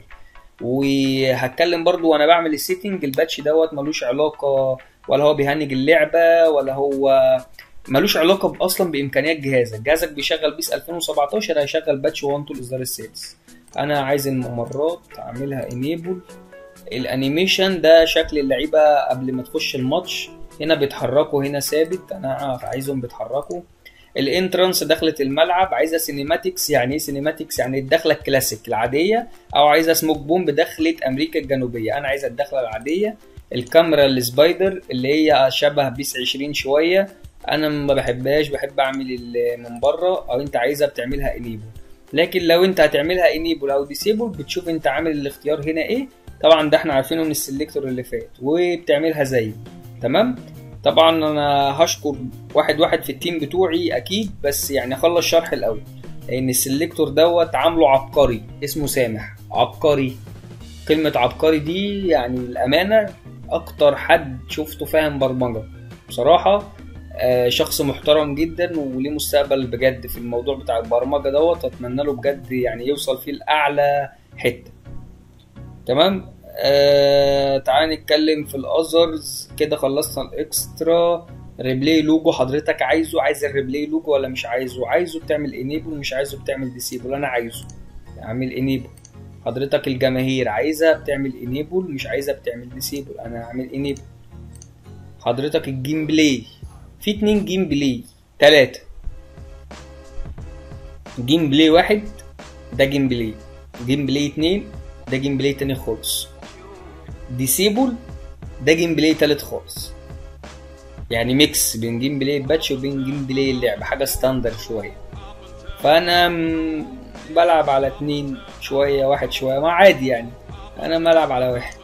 وهتكلم برضو وانا بعمل السيتنج الباتش دوت ملوش علاقه ولا هو بيهنج اللعبه ولا هو ملوش علاقه اصلا بامكانيات جهازك جهازك بيشغل بيس 2017 هيشغل باتش 1 2 الاصدار السادس انا عايز الممرات اعملها انيبل الانيميشن ده شكل اللعيبه قبل ما تخش الماتش هنا بيتحركوا هنا ثابت انا عايزهم بيتحركوا الانترانس دخلت الملعب عايزه سينيماتكس يعني ايه سينيماتكس يعني الدخله الكلاسيك العاديه او عايزه سموك بوم بدخله امريكا الجنوبيه انا عايزه الدخله العاديه الكاميرا السبايدر اللي هي شبه بيس 20 شويه انا ما بحبهاش بحب اعمل ال- من بره او انت عايزها بتعملها انيبل لكن لو انت هتعملها انيبل او ديسيبل بتشوف انت عامل الاختيار هنا ايه طبعا ده احنا عارفينه من السلكتور اللي فات وبتعملها زي تمام طبعا انا هشكر واحد واحد في التيم بتوعي اكيد بس يعني اخلص شرح الاول لان السلكتور دوت عامله عبقري اسمه سامح عبقري كلمة عبقري دي يعني الأمانة أكتر حد شفته فاهم برمجة بصراحة آه، شخص محترم جدا وليه مستقبل بجد في الموضوع بتاع البرمجة دوت أتمنى له بجد يعني يوصل فيه لأعلى حتة تمام آه تعال نتكلم في الأذرز كده خلصنا الإكسترا ريبلاي لوجو حضرتك عايزه عايز الريبلاي لوجو ولا مش عايزه عايزه بتعمل انيبل مش عايزه بتعمل ديسيبل انا عايزه اعمل انيبل حضرتك الجماهير عايزها بتعمل انيبل مش عايزها بتعمل ديسيبل انا هعمل انيبل حضرتك الجيم بلاي في اتنين جيم بلاي تلاتة جيم بلاي واحد ده جيم بلاي جيم بلاي اتنين ده جيم بلاي تاني خالص ديسيبل ده جيم بلاي تالت خالص يعني ميكس بين جيم بلاي الباتش وبين جيم بلاي اللعبة حاجة ستاندر شوية فأنا م- بلعب على اتنين شوية واحد شوية ما عادي يعني أنا بلعب على واحد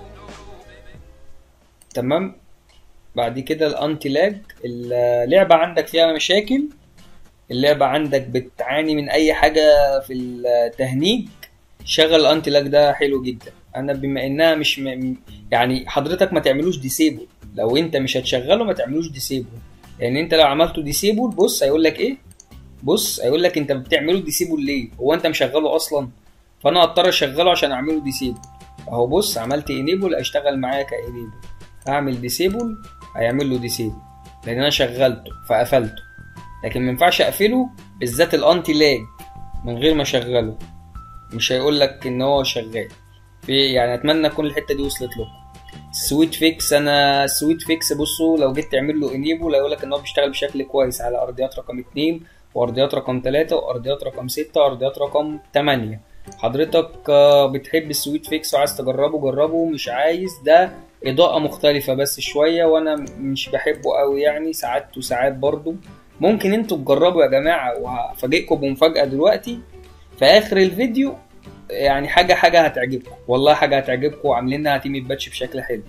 تمام بعد كده الانتي لاج اللعبة عندك فيها مشاكل اللعبة عندك بتعاني من أي حاجة في التهنيج شغل الانتي لاج ده حلو جدا أنا بما إنها مش م... يعني حضرتك ما تعملوش ديسيبل لو أنت مش هتشغله ما تعملوش ديسيبل لأن أنت لو عملته ديسيبل بص هيقول لك إيه بص هيقول لك أنت بتعمله ديسيبل ليه هو أنت مشغله أصلا فأنا هضطر أشغله عشان أعمله ديسيبل أهو بص عملت انيبل هيشتغل معايا كانيبل هعمل ديسيبل هيعمل له ديسيبل لان انا شغلته فقفلته لكن ما ينفعش اقفله بالذات الانتي لاج من غير ما اشغله مش هيقول لك ان هو شغال في يعني اتمنى تكون الحته دي وصلت لكم سويت فيكس انا سويت فيكس بصوا لو جيت تعمل له انيبل هيقول لك ان هو بيشتغل بشكل كويس على ارضيات رقم 2 وارضيات رقم 3 وارضيات رقم 6 وارضيات رقم 8 حضرتك آه، بتحب السويت فيكس وعايز تجربه جربه مش عايز ده اضاءة مختلفة بس شوية وانا مش بحبه قوي يعني ساعات وساعات برضو ممكن انتوا تجربوا يا جماعة وهفاجئكم بمفاجأة دلوقتي في اخر الفيديو يعني حاجة حاجة هتعجبكم والله حاجة هتعجبكم وعاملينها تيم باتش بشكل حلو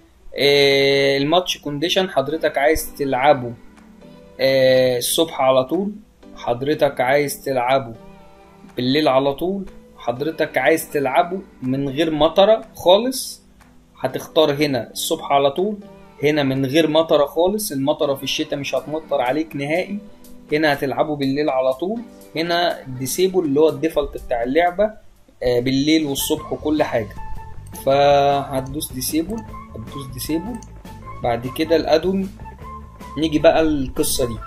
إيه الماتش كونديشن حضرتك عايز تلعبه إيه الصبح على طول حضرتك عايز تلعبه بالليل على طول حضرتك عايز تلعبه من غير مطرة خالص هتختار هنا الصبح على طول هنا من غير مطرة خالص المطرة في الشتاء مش هتمطر عليك نهائي هنا هتلعبه بالليل على طول هنا الديسيبل اللي هو الديفولت بتاع اللعبة آه، بالليل والصبح وكل حاجة فهتدوس ديسيبل هتدوس ديسيبل بعد كده الادون نيجي بقى القصة دي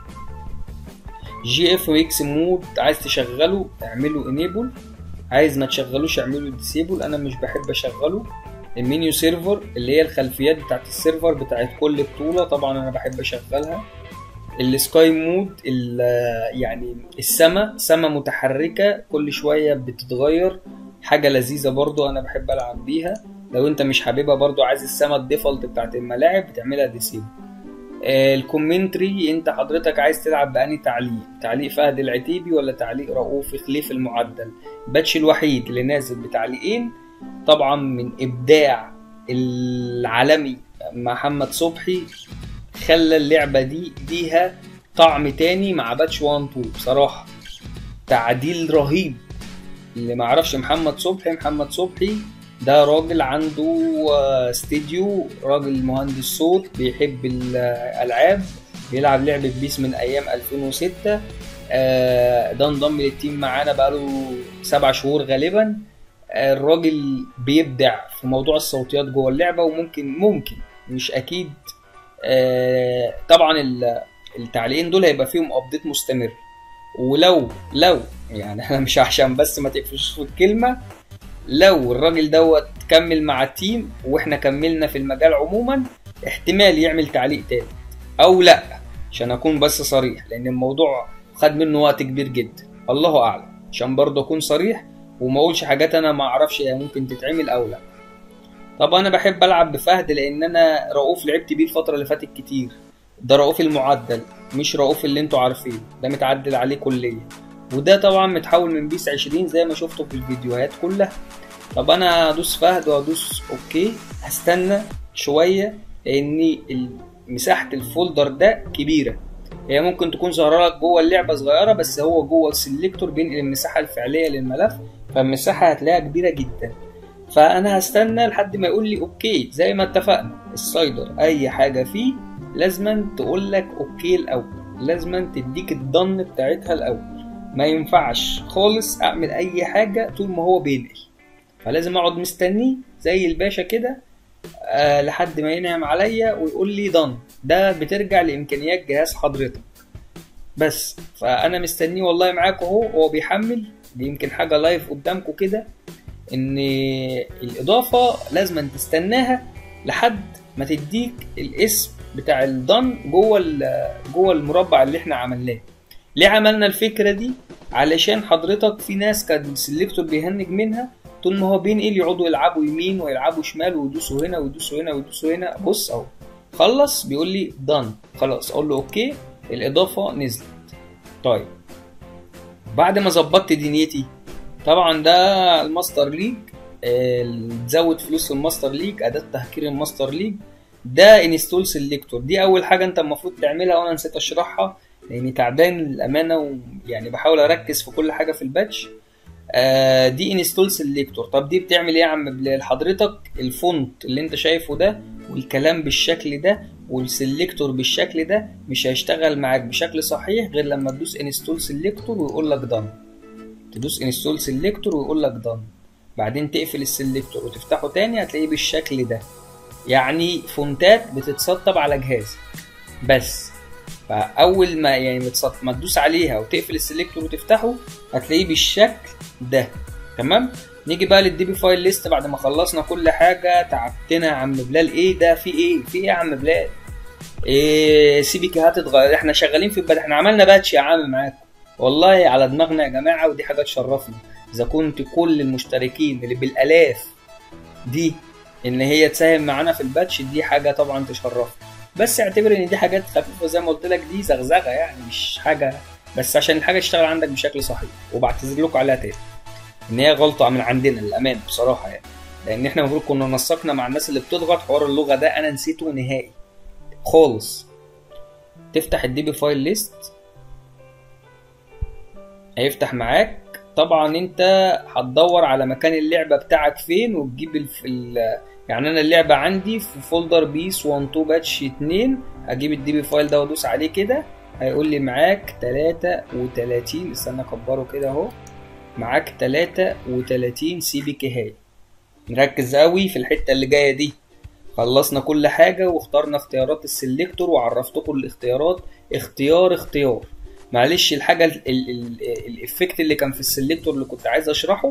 جي اف اكس مود عايز تشغله اعمله انيبل عايز ما تشغلوش اعمله ديسيبل انا مش بحب اشغله المنيو سيرفر اللي هي الخلفيات بتاعت السيرفر بتاعت كل بطولة طبعا انا بحب اشغلها السكاي مود ال- يعني السما سما متحركة كل شوية بتتغير حاجة لذيذة برضو انا بحب العب بيها لو انت مش حاببها برضو عايز السما الديفولت بتاعت الملاعب بتعملها ديسيبل الكومنتري انت حضرتك عايز تلعب بأني تعليق تعليق فهد العتيبي ولا تعليق رؤوف خليف المعدل باتش الوحيد اللي نازل بتعليقين طبعا من ابداع العالمي محمد صبحي خلى اللعبه دي ليها طعم تاني مع باتش 1 2 بصراحه تعديل رهيب اللي ما يعرفش محمد صبحي محمد صبحي ده راجل عنده آه، استديو راجل مهندس صوت بيحب الالعاب بيلعب لعبة بيس من ايام 2006 آه، ده انضم للتيم معانا بقاله سبع شهور غالبا آه، الراجل بيبدع في موضوع الصوتيات جوه اللعبة وممكن ممكن مش اكيد آه، طبعا ال- التعليقين دول هيبقى فيهم ابديت مستمر ولو لو يعني انا مش عشان بس ما تقفش في الكلمه لو الراجل دوت كمل مع التيم واحنا كملنا في المجال عموما احتمال يعمل تعليق تاني او لا عشان اكون بس صريح لان الموضوع خد منه وقت كبير جدا الله اعلم عشان برضه اكون صريح وما اقولش حاجات انا ما اعرفش هي ممكن تتعمل او لا طب انا بحب العب بفهد لان انا رؤوف لعبت بيه الفتره اللي فاتت كتير ده رؤوف المعدل مش رؤوف اللي انتوا عارفينه ده متعدل عليه كليا وده طبعا متحول من بيس 20 زي ما شفتوا في الفيديوهات كلها طب انا هدوس فهد وهدوس اوكي هستنى شويه لان ال- مساحه الفولدر ده كبيره هي ممكن تكون ظاهره لك جوه اللعبه صغيره بس هو جوه السلكتور بينقل المساحه الفعليه للملف فالمساحه هتلاقيها كبيره جدا فانا هستنى لحد ما يقول لي اوكي زي ما اتفقنا السايدر اي حاجه فيه لازما تقول لك اوكي الاول لازما تديك الضن بتاعتها الاول ما ينفعش خالص اعمل اي حاجه طول ما هو بينقل فلازم اقعد مستنيه زي الباشا كده آه لحد ما ينعم عليا ويقول لي دن ده بترجع لامكانيات جهاز حضرتك بس فانا مستنيه والله معاكم اهو هو بيحمل دي يمكن حاجه لايف قدامكم كده ان الاضافه لازم تستناها لحد ما تديك الاسم بتاع الدن جوه ال- جوه المربع اللي احنا عملناه ليه عملنا الفكره دي علشان حضرتك في ناس كان السلكتور بيهنج منها طول ما هو بينقل يقعدوا يلعبوا يمين ويلعبوا شمال ويدوسوا هنا ويدوسوا هنا ويدوسوا هنا بص اهو خلص بيقول لي دان خلاص اقول له اوكي الاضافه نزلت طيب بعد ما ظبطت دنيتي طبعا ده الماستر ليج آه، تزود فلوس في الماستر ليج اداه تهكير الماستر ليج ده انستول سيلكتور دي اول حاجه انت المفروض تعملها وانا نسيت اشرحها لاني تعبان للامانه ويعني بحاول اركز في كل حاجه في الباتش آه دي انستول سيلكتور طب دي بتعمل ايه يا عم بلال حضرتك الفونت اللي انت شايفه ده والكلام بالشكل ده والسلكتور بالشكل ده مش هيشتغل معاك بشكل صحيح غير لما تدوس انستول سيلكتور ويقول لك دان تدوس انستول سيلكتور ويقول لك دان بعدين تقفل السيلكتور وتفتحه تاني هتلاقيه بالشكل ده يعني فونتات بتتسطب على جهاز بس فاول ما يعني متصط... ما تدوس عليها وتقفل السيلكتور وتفتحه هتلاقيه بالشكل ده تمام نيجي بقى للدي بي فايل ليست بعد ما خلصنا كل حاجه تعبتنا يا عم بلال ايه ده في ايه في ايه يا عم بلال إيه سي بي كيهات اتغير احنا شغالين في البدء احنا عملنا باتش يا عم معاكم والله على دماغنا يا جماعه ودي حاجه تشرفنا اذا كنت كل المشتركين اللي بالالاف دي ان هي تساهم معانا في الباتش دي حاجه طبعا تشرفنا بس اعتبر ان دي حاجات خفيفه زي ما قلت لك دي زغزغه يعني مش حاجه بس عشان الحاجه تشتغل عندك بشكل صحيح وبعتذر لكم عليها تاني ان هي غلطه من عندنا للامانه بصراحه يعني لان احنا المفروض كنا نسقنا مع الناس اللي بتضغط حوار اللغه ده انا نسيته نهائي خالص تفتح الدي بي فايل ليست هيفتح معاك طبعا انت هتدور على مكان اللعبه بتاعك فين وتجيب الف... ال... يعني انا اللعبه عندي في فولدر بيس 1 2 باتش 2 اجيب الدي بي فايل ده وادوس عليه كده هيقول لي معاك 33 استنى اكبره كده اهو معاك 33 سي بي كي هاي نركز قوي في الحته اللي جايه دي خلصنا كل حاجه واخترنا اختيارات السلكتور وعرفتكم الاختيارات اختيار اختيار معلش الحاجه الافكت اللي كان في السلكتور اللي كنت عايز اشرحه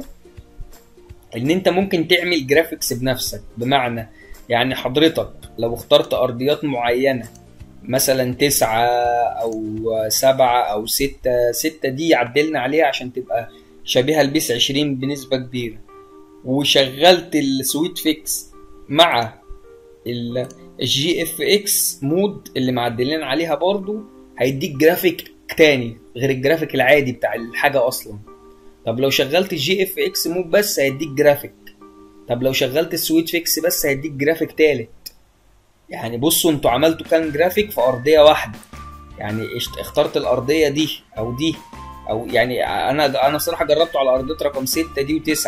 ان انت ممكن تعمل جرافيكس بنفسك بمعنى يعني حضرتك لو اخترت ارضيات معينه مثلا تسعة او سبعة او ستة ستة دي عدلنا عليها عشان تبقى شبيهة البيس عشرين بنسبة كبيرة وشغلت السويت فيكس مع الجي اف اكس مود اللي معدلين عليها برضو هيديك جرافيك تاني غير الجرافيك العادي بتاع الحاجة اصلا طب لو شغلت الجي اف اكس مود بس هيديك جرافيك طب لو شغلت السويت فيكس بس هيديك جرافيك تالت يعني بصوا انتوا عملتوا كام جرافيك في ارضيه واحده يعني اخترت الارضيه دي او دي او يعني انا انا بصراحه جربته على ارضيه رقم 6 دي و9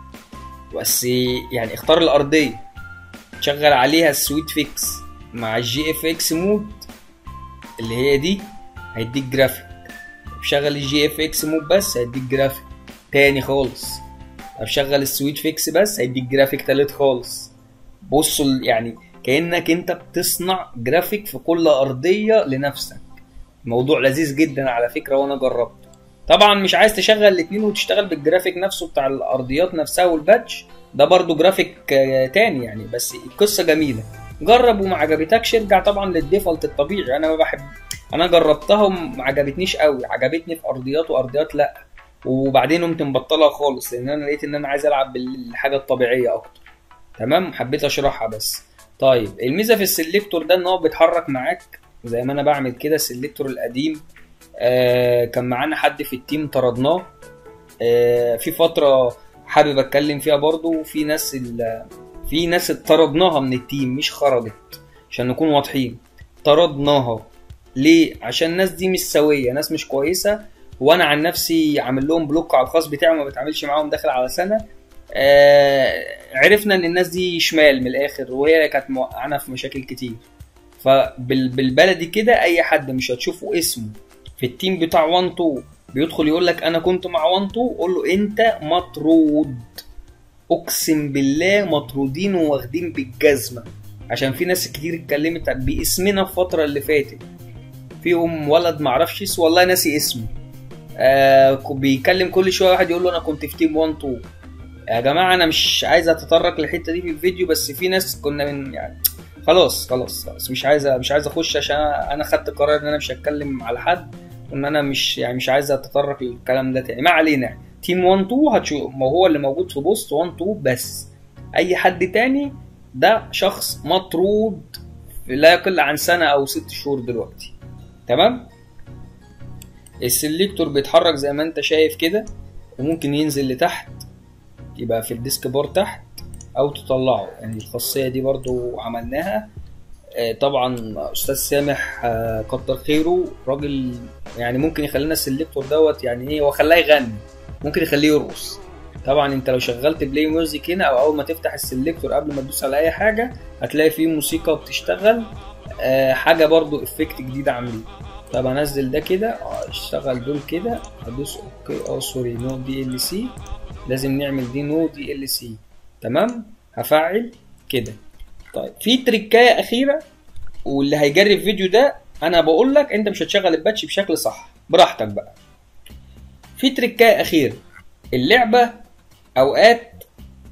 بس يعني اختار الارضيه شغل عليها السويت فيكس مع الجي اف اكس مود اللي هي دي هيديك جرافيك شغل الجي اف اكس مود بس هيديك جرافيك تاني خالص طب شغل السويت فيكس بس هيديك جرافيك تالت خالص بصوا يعني كانك انت بتصنع جرافيك في كل ارضيه لنفسك موضوع لذيذ جدا على فكره وانا جربته طبعا مش عايز تشغل الاثنين وتشتغل بالجرافيك نفسه بتاع الارضيات نفسها والباتش ده برضو جرافيك تاني يعني بس القصه جميله جرب وما عجبتكش ارجع طبعا للديفولت الطبيعي انا ما بحب انا جربتها وما عجبتنيش قوي عجبتني في ارضيات وارضيات لا وبعدين قمت مبطلها خالص لان انا لقيت ان انا عايز العب بالحاجه الطبيعيه اكتر تمام حبيت اشرحها بس طيب الميزه في السلكتور ده ان هو بيتحرك معاك زي ما انا بعمل كده السلكتور القديم آه كان معانا حد في التيم طردناه آه في فتره حابب اتكلم فيها برضو وفي ناس في ناس طردناها من التيم مش خرجت عشان نكون واضحين طردناها ليه عشان الناس دي مش سويه ناس مش كويسه وانا عن نفسي عامل لهم بلوك على الخاص بتاعي وما بتعاملش معاهم داخل على سنه آه عرفنا ان الناس دي شمال من الاخر وهي كانت موقعانا في مشاكل كتير فبالبلدي كده اي حد مش هتشوفه اسمه في التيم بتاع 1 2 بيدخل يقول لك انا كنت مع 1 2 قول له انت مطرود اقسم بالله مطرودين وواخدين بالجزمه عشان في ناس كتير اتكلمت باسمنا الفتره اللي فاتت فيهم ولد معرفش اسمه والله ناسي اسمه آه بيكلم كل شويه واحد يقول له انا كنت في تيم 1 2 يا جماعه انا مش عايز اتطرق للحته دي في الفيديو بس في ناس كنا من يعني خلاص خلاص خلاص مش عايز مش عايز اخش عشان انا خدت قرار ان انا مش هتكلم على حد وان انا مش يعني مش عايز اتطرق للكلام ده تاني ما علينا تيم 1 2 هتشوف ما هو اللي موجود في بوست 1 2 بس اي حد تاني ده شخص مطرود لا يقل عن سنه او ست شهور دلوقتي تمام السلكتور بيتحرك زي ما انت شايف كده وممكن ينزل لتحت يبقى في الديسك بار تحت او تطلعه يعني الخاصيه دي برضو عملناها طبعا استاذ سامح كتر خيره راجل يعني ممكن يخلينا السلكتور دوت يعني ايه هو خلاه يغني ممكن يخليه يرقص طبعا انت لو شغلت بلاي ميوزك هنا او اول ما تفتح السلكتور قبل ما تدوس على اي حاجه هتلاقي فيه موسيقى بتشتغل حاجه برضو افكت جديد عاملين طب انزل ده كده اشتغل دول كده ادوس اوكي اه سوري نو دي ال سي لازم نعمل دي نو دي ال سي تمام هفعل كده طيب في تريكايه اخيره واللي هيجرب الفيديو ده انا بقول لك انت مش هتشغل الباتش بشكل صح براحتك بقى في تريكايه اخيره اللعبه اوقات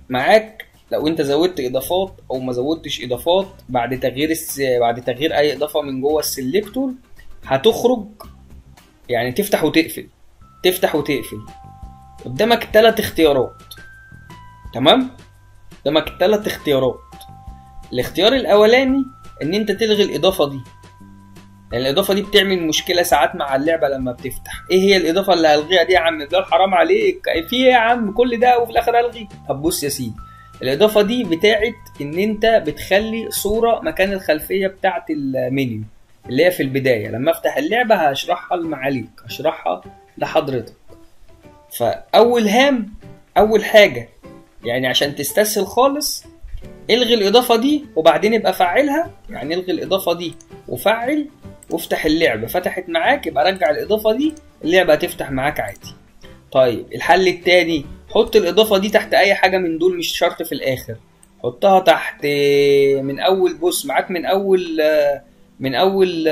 معاك لو انت زودت اضافات او ما زودتش اضافات بعد تغيير الس... بعد تغيير اي اضافه من جوه السلكتور هتخرج يعني تفتح وتقفل تفتح وتقفل قدامك ثلاث اختيارات تمام قدامك ثلاث اختيارات الاختيار الاولاني ان انت تلغي الاضافه دي لان الاضافه دي بتعمل مشكله ساعات مع اللعبه لما بتفتح ايه هي الاضافه اللي هلغيها دي يا عم ده حرام عليك في ايه يا عم كل ده وفي الاخر الغي طب بص يا سيدي الاضافه دي بتاعت ان انت بتخلي صوره مكان الخلفيه بتاعت المنيو اللي هي في البدايه لما افتح اللعبه هشرحها لمعاليك هشرحها لحضرتك فاول هام اول حاجه يعني عشان تستسهل خالص الغي الاضافه دي وبعدين ابقى فعلها يعني الغي الاضافه دي وفعل وافتح اللعبه فتحت معاك يبقى رجع الاضافه دي اللعبه هتفتح معاك عادي طيب الحل التاني حط الاضافه دي تحت اي حاجه من دول مش شرط في الاخر حطها تحت من اول بص معاك من اول من اول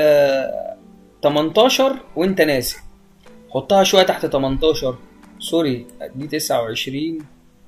18 وانت نازل حطها شويه تحت 18 سوري دي 29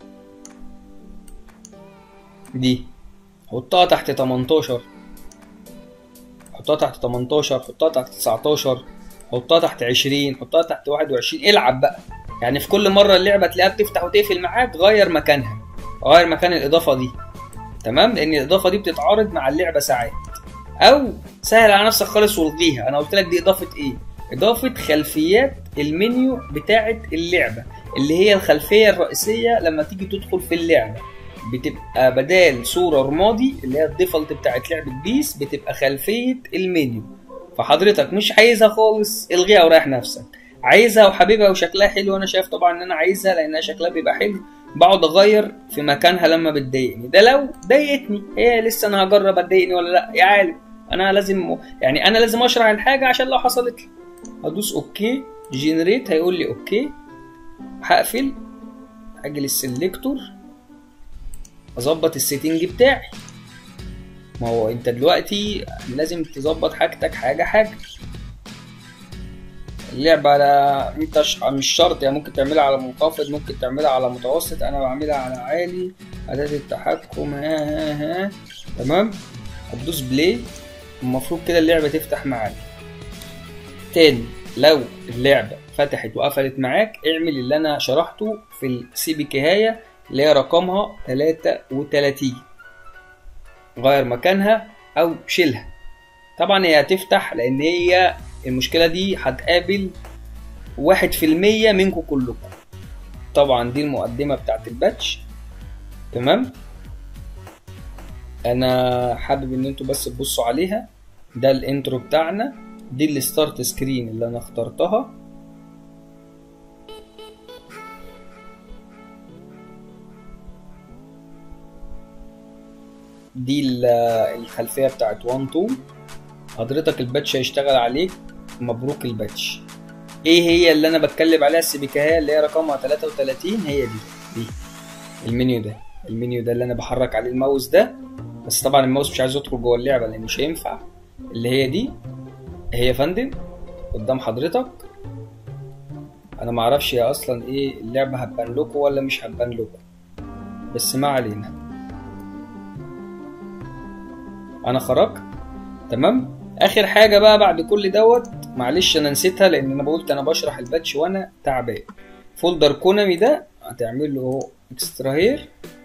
دي حطها تحت 18 حطها تحت 18 حطها تحت 19 حطها تحت 20 حطها تحت 21 العب بقى يعني في كل مره اللعبه تلاقيها بتفتح وتقفل معاك غير مكانها غير مكان الاضافه دي تمام لان الاضافه دي بتتعارض مع اللعبه ساعات او سهل على نفسك خالص والغيها انا قلت لك دي اضافه ايه اضافه خلفيات المنيو بتاعه اللعبه اللي هي الخلفيه الرئيسيه لما تيجي تدخل في اللعبه بتبقى بدال صوره رمادي اللي هي الديفولت بتاعت لعبه بيس بتبقى خلفيه المنيو فحضرتك مش عايزها خالص الغيها وريح نفسك عايزها وحبيبها وشكلها حلو وانا شايف طبعا ان انا عايزها لانها شكلها بيبقى حلو بقعد اغير في مكانها لما بتضايقني ده لو ضايقتني هي لسه انا هجرب اتضايقني ولا لا يا عالم انا لازم يعني انا لازم اشرح الحاجه عشان لو حصلت لي هدوس اوكي جنريت هيقول لي اوكي هقفل اجي للسلكتور اظبط السيتنج بتاعي ما هو انت دلوقتي لازم تظبط حاجتك حاجه حاجه اللعبة لا انت مش شرط يعني ممكن تعملها على منخفض ممكن تعملها على متوسط انا بعملها على عالي اعداد التحكم ها ها ها تمام هتدوس بلاي المفروض كده اللعبة تفتح معاك تاني لو اللعبة فتحت وقفلت معاك اعمل اللي انا شرحته في السي بي كهاية اللي هي رقمها 33 غير مكانها او شيلها طبعا هي هتفتح لان هي المشكله دي هتقابل واحد في المية منكم كلكم طبعا دي المقدمة بتاعت الباتش تمام انا حابب ان انتوا بس تبصوا عليها ده الانترو بتاعنا دي الستارت سكرين اللي انا اخترتها دي الخلفية بتاعت 1 2 حضرتك الباتش هيشتغل عليك مبروك الباتش ايه هي اللي انا بتكلم عليها السبيكايه اللي هي رقمها 33 هي دي دي المنيو ده المنيو ده اللي انا بحرك عليه الماوس ده بس طبعا الماوس مش عايز يدخل جوه اللعبه لان مش هينفع اللي هي دي هي يا فندم قدام حضرتك انا معرفش هي اصلا ايه اللعبه هتبان لكم ولا مش هتبان لكم بس ما علينا انا خرجت تمام اخر حاجه بقى بعد كل دوت معلش انا نسيتها لان انا قلت انا بشرح الباتش وانا تعبان فولدر كونامي ده هتعمل له اكستراهير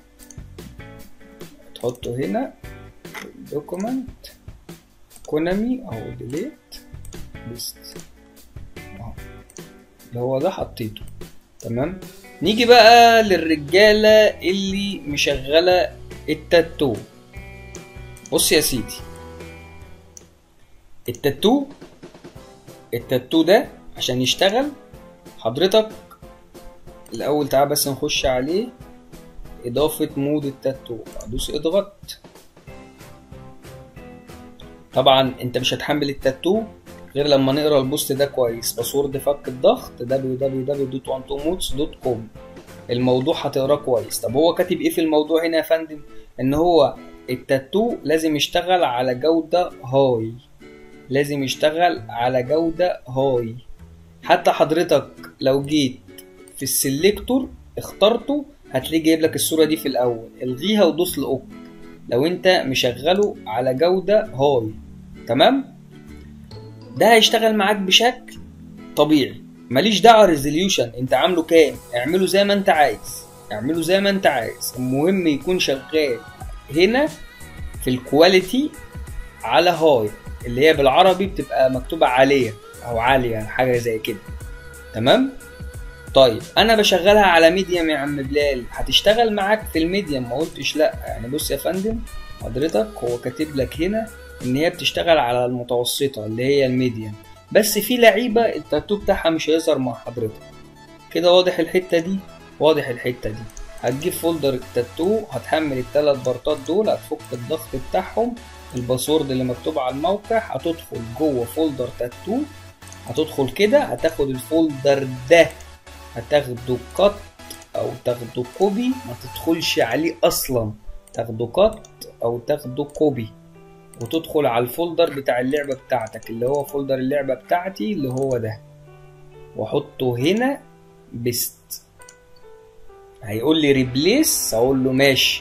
تحطه هنا دوكيمنت كونامي اهو ديليت بيست اهو اللي هو ده حطيته تمام نيجي بقى للرجاله اللي مشغله التاتو بص يا سيدي التاتو التاتو ده عشان يشتغل حضرتك الاول تعال بس نخش عليه اضافة مود التاتو ادوس اضغط طبعا انت مش هتحمل التاتو غير لما نقرا البوست ده كويس باسورد فك الضغط www.12modes.com الموضوع هتقراه كويس طب هو كاتب ايه في الموضوع هنا يا فندم ان هو التاتو لازم يشتغل على جودة هاي لازم يشتغل على جودة هاي حتى حضرتك لو جيت في السلكتور اخترته هتلاقيه جايب لك الصوره دي في الاول الغيها ودوس لاوك لو انت مشغله على جوده هاي تمام ده هيشتغل معاك بشكل طبيعي ماليش دعوه ريزوليوشن انت عامله كام اعمله زي ما انت عايز اعمله زي ما انت عايز المهم يكون شغال هنا في الكواليتي على هاي اللي هي بالعربي بتبقى مكتوبة عالية أو عالية حاجة زي كده تمام طيب أنا بشغلها على ميديم يا عم بلال هتشتغل معاك في الميديم ما قلتش لأ يعني بص يا فندم حضرتك هو كاتب لك هنا إن هي بتشتغل على المتوسطة اللي هي الميديم بس في لعيبة التاتو بتاعها مش هيظهر مع حضرتك كده واضح الحتة دي واضح الحتة دي هتجيب فولدر التاتو هتحمل التلات بارتات دول هتفك الضغط بتاعهم الباسورد اللي مكتوب على الموقع هتدخل جوه فولدر تاتو هتدخل كده هتاخد الفولدر ده هتاخده كات او تاخده كوبي ما تدخلش عليه اصلا تاخده كات او تاخده كوبي وتدخل على الفولدر بتاع اللعبة بتاعتك اللي هو فولدر اللعبة بتاعتي اللي هو ده واحطه هنا بست هيقول لي ريبليس اقول له ماشي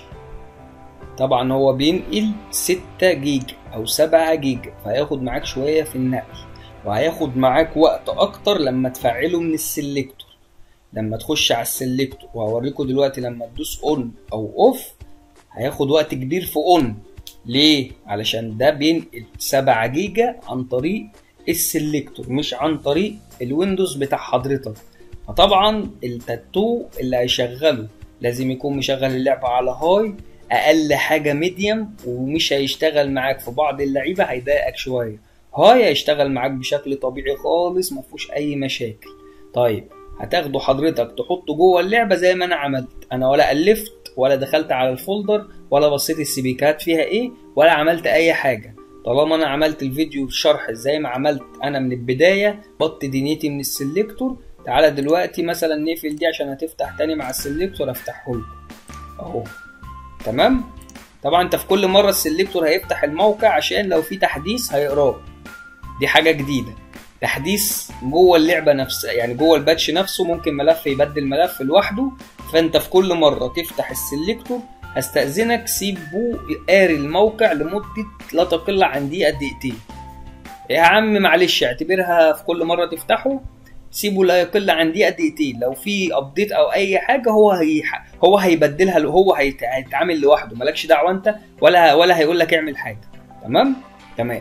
طبعا هو بينقل 6 جيجا او 7 جيجا فهياخد معاك شويه في النقل وهياخد معاك وقت اكتر لما تفعله من السلكتور لما تخش على السلكتور وهوريكم دلوقتي لما تدوس اون او اوف هياخد وقت كبير في اون ليه علشان ده بينقل 7 جيجا عن طريق السلكتور مش عن طريق الويندوز بتاع حضرتك فطبعا التاتو اللي هيشغله لازم يكون مشغل اللعبة على هاي اقل حاجه ميديم ومش هيشتغل معاك في بعض اللعيبه هيضايقك شويه هاي هيشتغل معاك بشكل طبيعي خالص ما فيهوش اي مشاكل طيب هتاخده حضرتك تحطه جوه اللعبه زي ما انا عملت انا ولا الفت ولا دخلت على الفولدر ولا بصيت السبيكات فيها ايه ولا عملت اي حاجه طالما انا عملت الفيديو الشرح زي ما عملت انا من البدايه بط دنيتي من السلكتور تعالى دلوقتي مثلا نقفل دي عشان هتفتح تاني مع السلكتور افتحه لكم اهو تمام طبعا انت في كل مره السلكتور هيفتح الموقع عشان لو في تحديث هيقراه دي حاجه جديده تحديث جوه اللعبه نفسها يعني جوه الباتش نفسه ممكن ملف يبدل ملف لوحده فانت في كل مره تفتح السلكتور هستأذنك سيبه قاري الموقع لمدة لا تقل عن دقيقة دقيقتين يا عم معلش اعتبرها في كل مرة تفتحه سيبه لا يقل عن دقيقة دقيقتين لو في ابديت او اي حاجة هو هي هو هيبدلها هو هيتعامل لوحده مالكش دعوة انت ولا ولا هيقول لك اعمل حاجة تمام تمام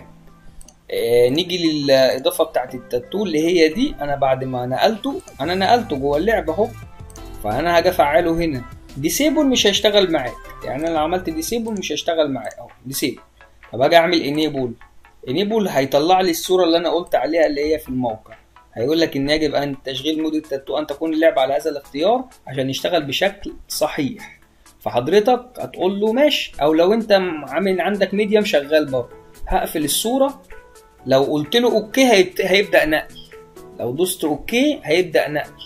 آه نيجي للاضافة بتاعت التاتو اللي هي دي انا بعد ما نقلته انا نقلته جوه اللعبة اهو فانا هاجي افعله هنا ديسيبل مش هيشتغل معاك يعني انا لو عملت ديسيبل مش هيشتغل معاك اهو ديسيبل طب اجي اعمل انيبل انيبل هيطلع لي الصوره اللي انا قلت عليها اللي هي في الموقع هيقول لك ان يجب ان تشغيل مود التاتو ان تكون اللعبه على هذا الاختيار عشان يشتغل بشكل صحيح فحضرتك هتقول له ماشي او لو انت عامل عندك ميديم شغال برضه هقفل الصوره لو قلت له اوكي هيبدا نقل لو دوست اوكي هيبدا نقل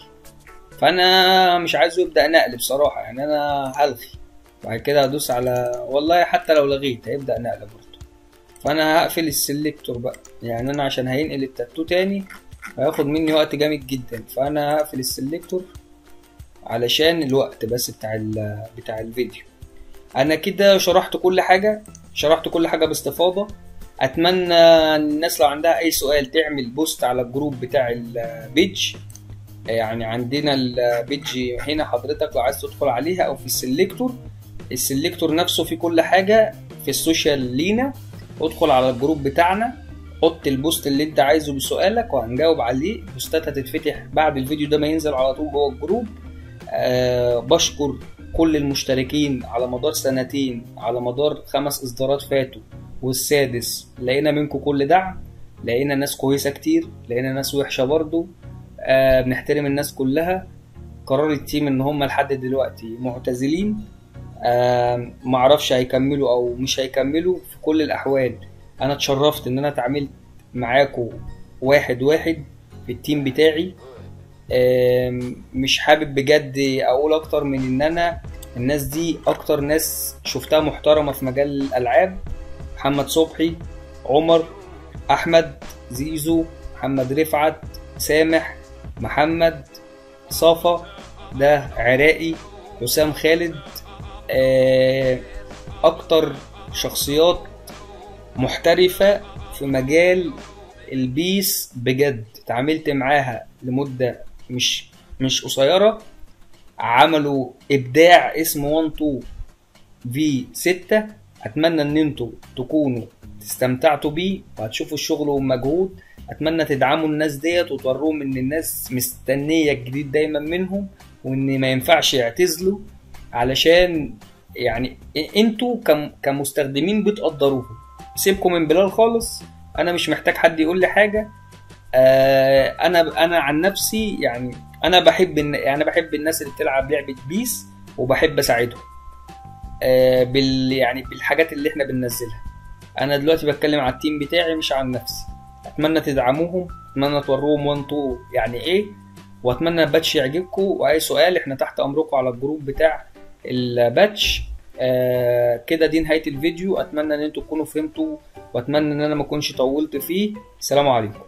فانا مش عايزه يبدا نقل بصراحه يعني انا هلغي بعد كده هدوس على والله حتى لو لغيت هيبدا نقل برضه فانا هقفل السلكتور بقى يعني انا عشان هينقل التاتو تاني هياخد مني وقت جامد جدا فانا هقفل السلكتور علشان الوقت بس بتاع بتاع الفيديو انا كده شرحت كل حاجه شرحت كل حاجه باستفاضه اتمنى الناس لو عندها اي سؤال تعمل بوست على الجروب بتاع البيج يعني عندنا البيج هنا حضرتك لو عايز تدخل عليها او في السلكتور السلكتور نفسه في كل حاجه في السوشيال لينا ادخل على الجروب بتاعنا حط البوست اللي انت عايزه بسؤالك وهنجاوب عليه البوستات هتتفتح بعد الفيديو ده ما ينزل على طول جوه الجروب أه بشكر كل المشتركين على مدار سنتين على مدار خمس اصدارات فاتوا والسادس لقينا منكم كل دعم لقينا ناس كويسة كتير لقينا ناس وحشة برضو آه بنحترم الناس كلها قرار التيم ان هم لحد دلوقتي معتزلين آه معرفش هيكملوا او مش هيكملوا في كل الاحوال انا اتشرفت ان انا اتعاملت معاكم واحد واحد في التيم بتاعي آه مش حابب بجد اقول اكتر من ان انا الناس دي اكتر ناس شفتها محترمة في مجال الالعاب محمد صبحي عمر احمد زيزو محمد رفعت سامح محمد صافا ده عراقي حسام خالد آه، اكتر شخصيات محترفة في مجال البيس بجد اتعاملت معاها لمدة مش مش قصيرة عملوا ابداع اسمه 1 2 في 6 اتمنى ان انتوا تكونوا استمتعتوا بيه وهتشوفوا الشغل والمجهود اتمنى تدعموا الناس ديت وتوروهم ان الناس مستنيه الجديد دايما منهم وان ما ينفعش يعتزلوا علشان يعني انتوا كم كمستخدمين بتقدروهم سيبكم من بلال خالص انا مش محتاج حد يقول لي حاجه آه انا انا عن نفسي يعني انا بحب إن يعني بحب الناس اللي بتلعب لعبه بيس وبحب اساعدهم آه بال يعني بالحاجات اللي احنا بننزلها انا دلوقتي بتكلم على التيم بتاعي مش عن نفسي اتمنى تدعموهم اتمنى توروهم 1 2 يعني ايه واتمنى الباتش يعجبكم واي سؤال احنا تحت امركم على الجروب بتاع الباتش آه كده دي نهايه الفيديو اتمنى ان انتوا تكونوا فهمتوا واتمنى ان انا ما اكونش طولت فيه السلام عليكم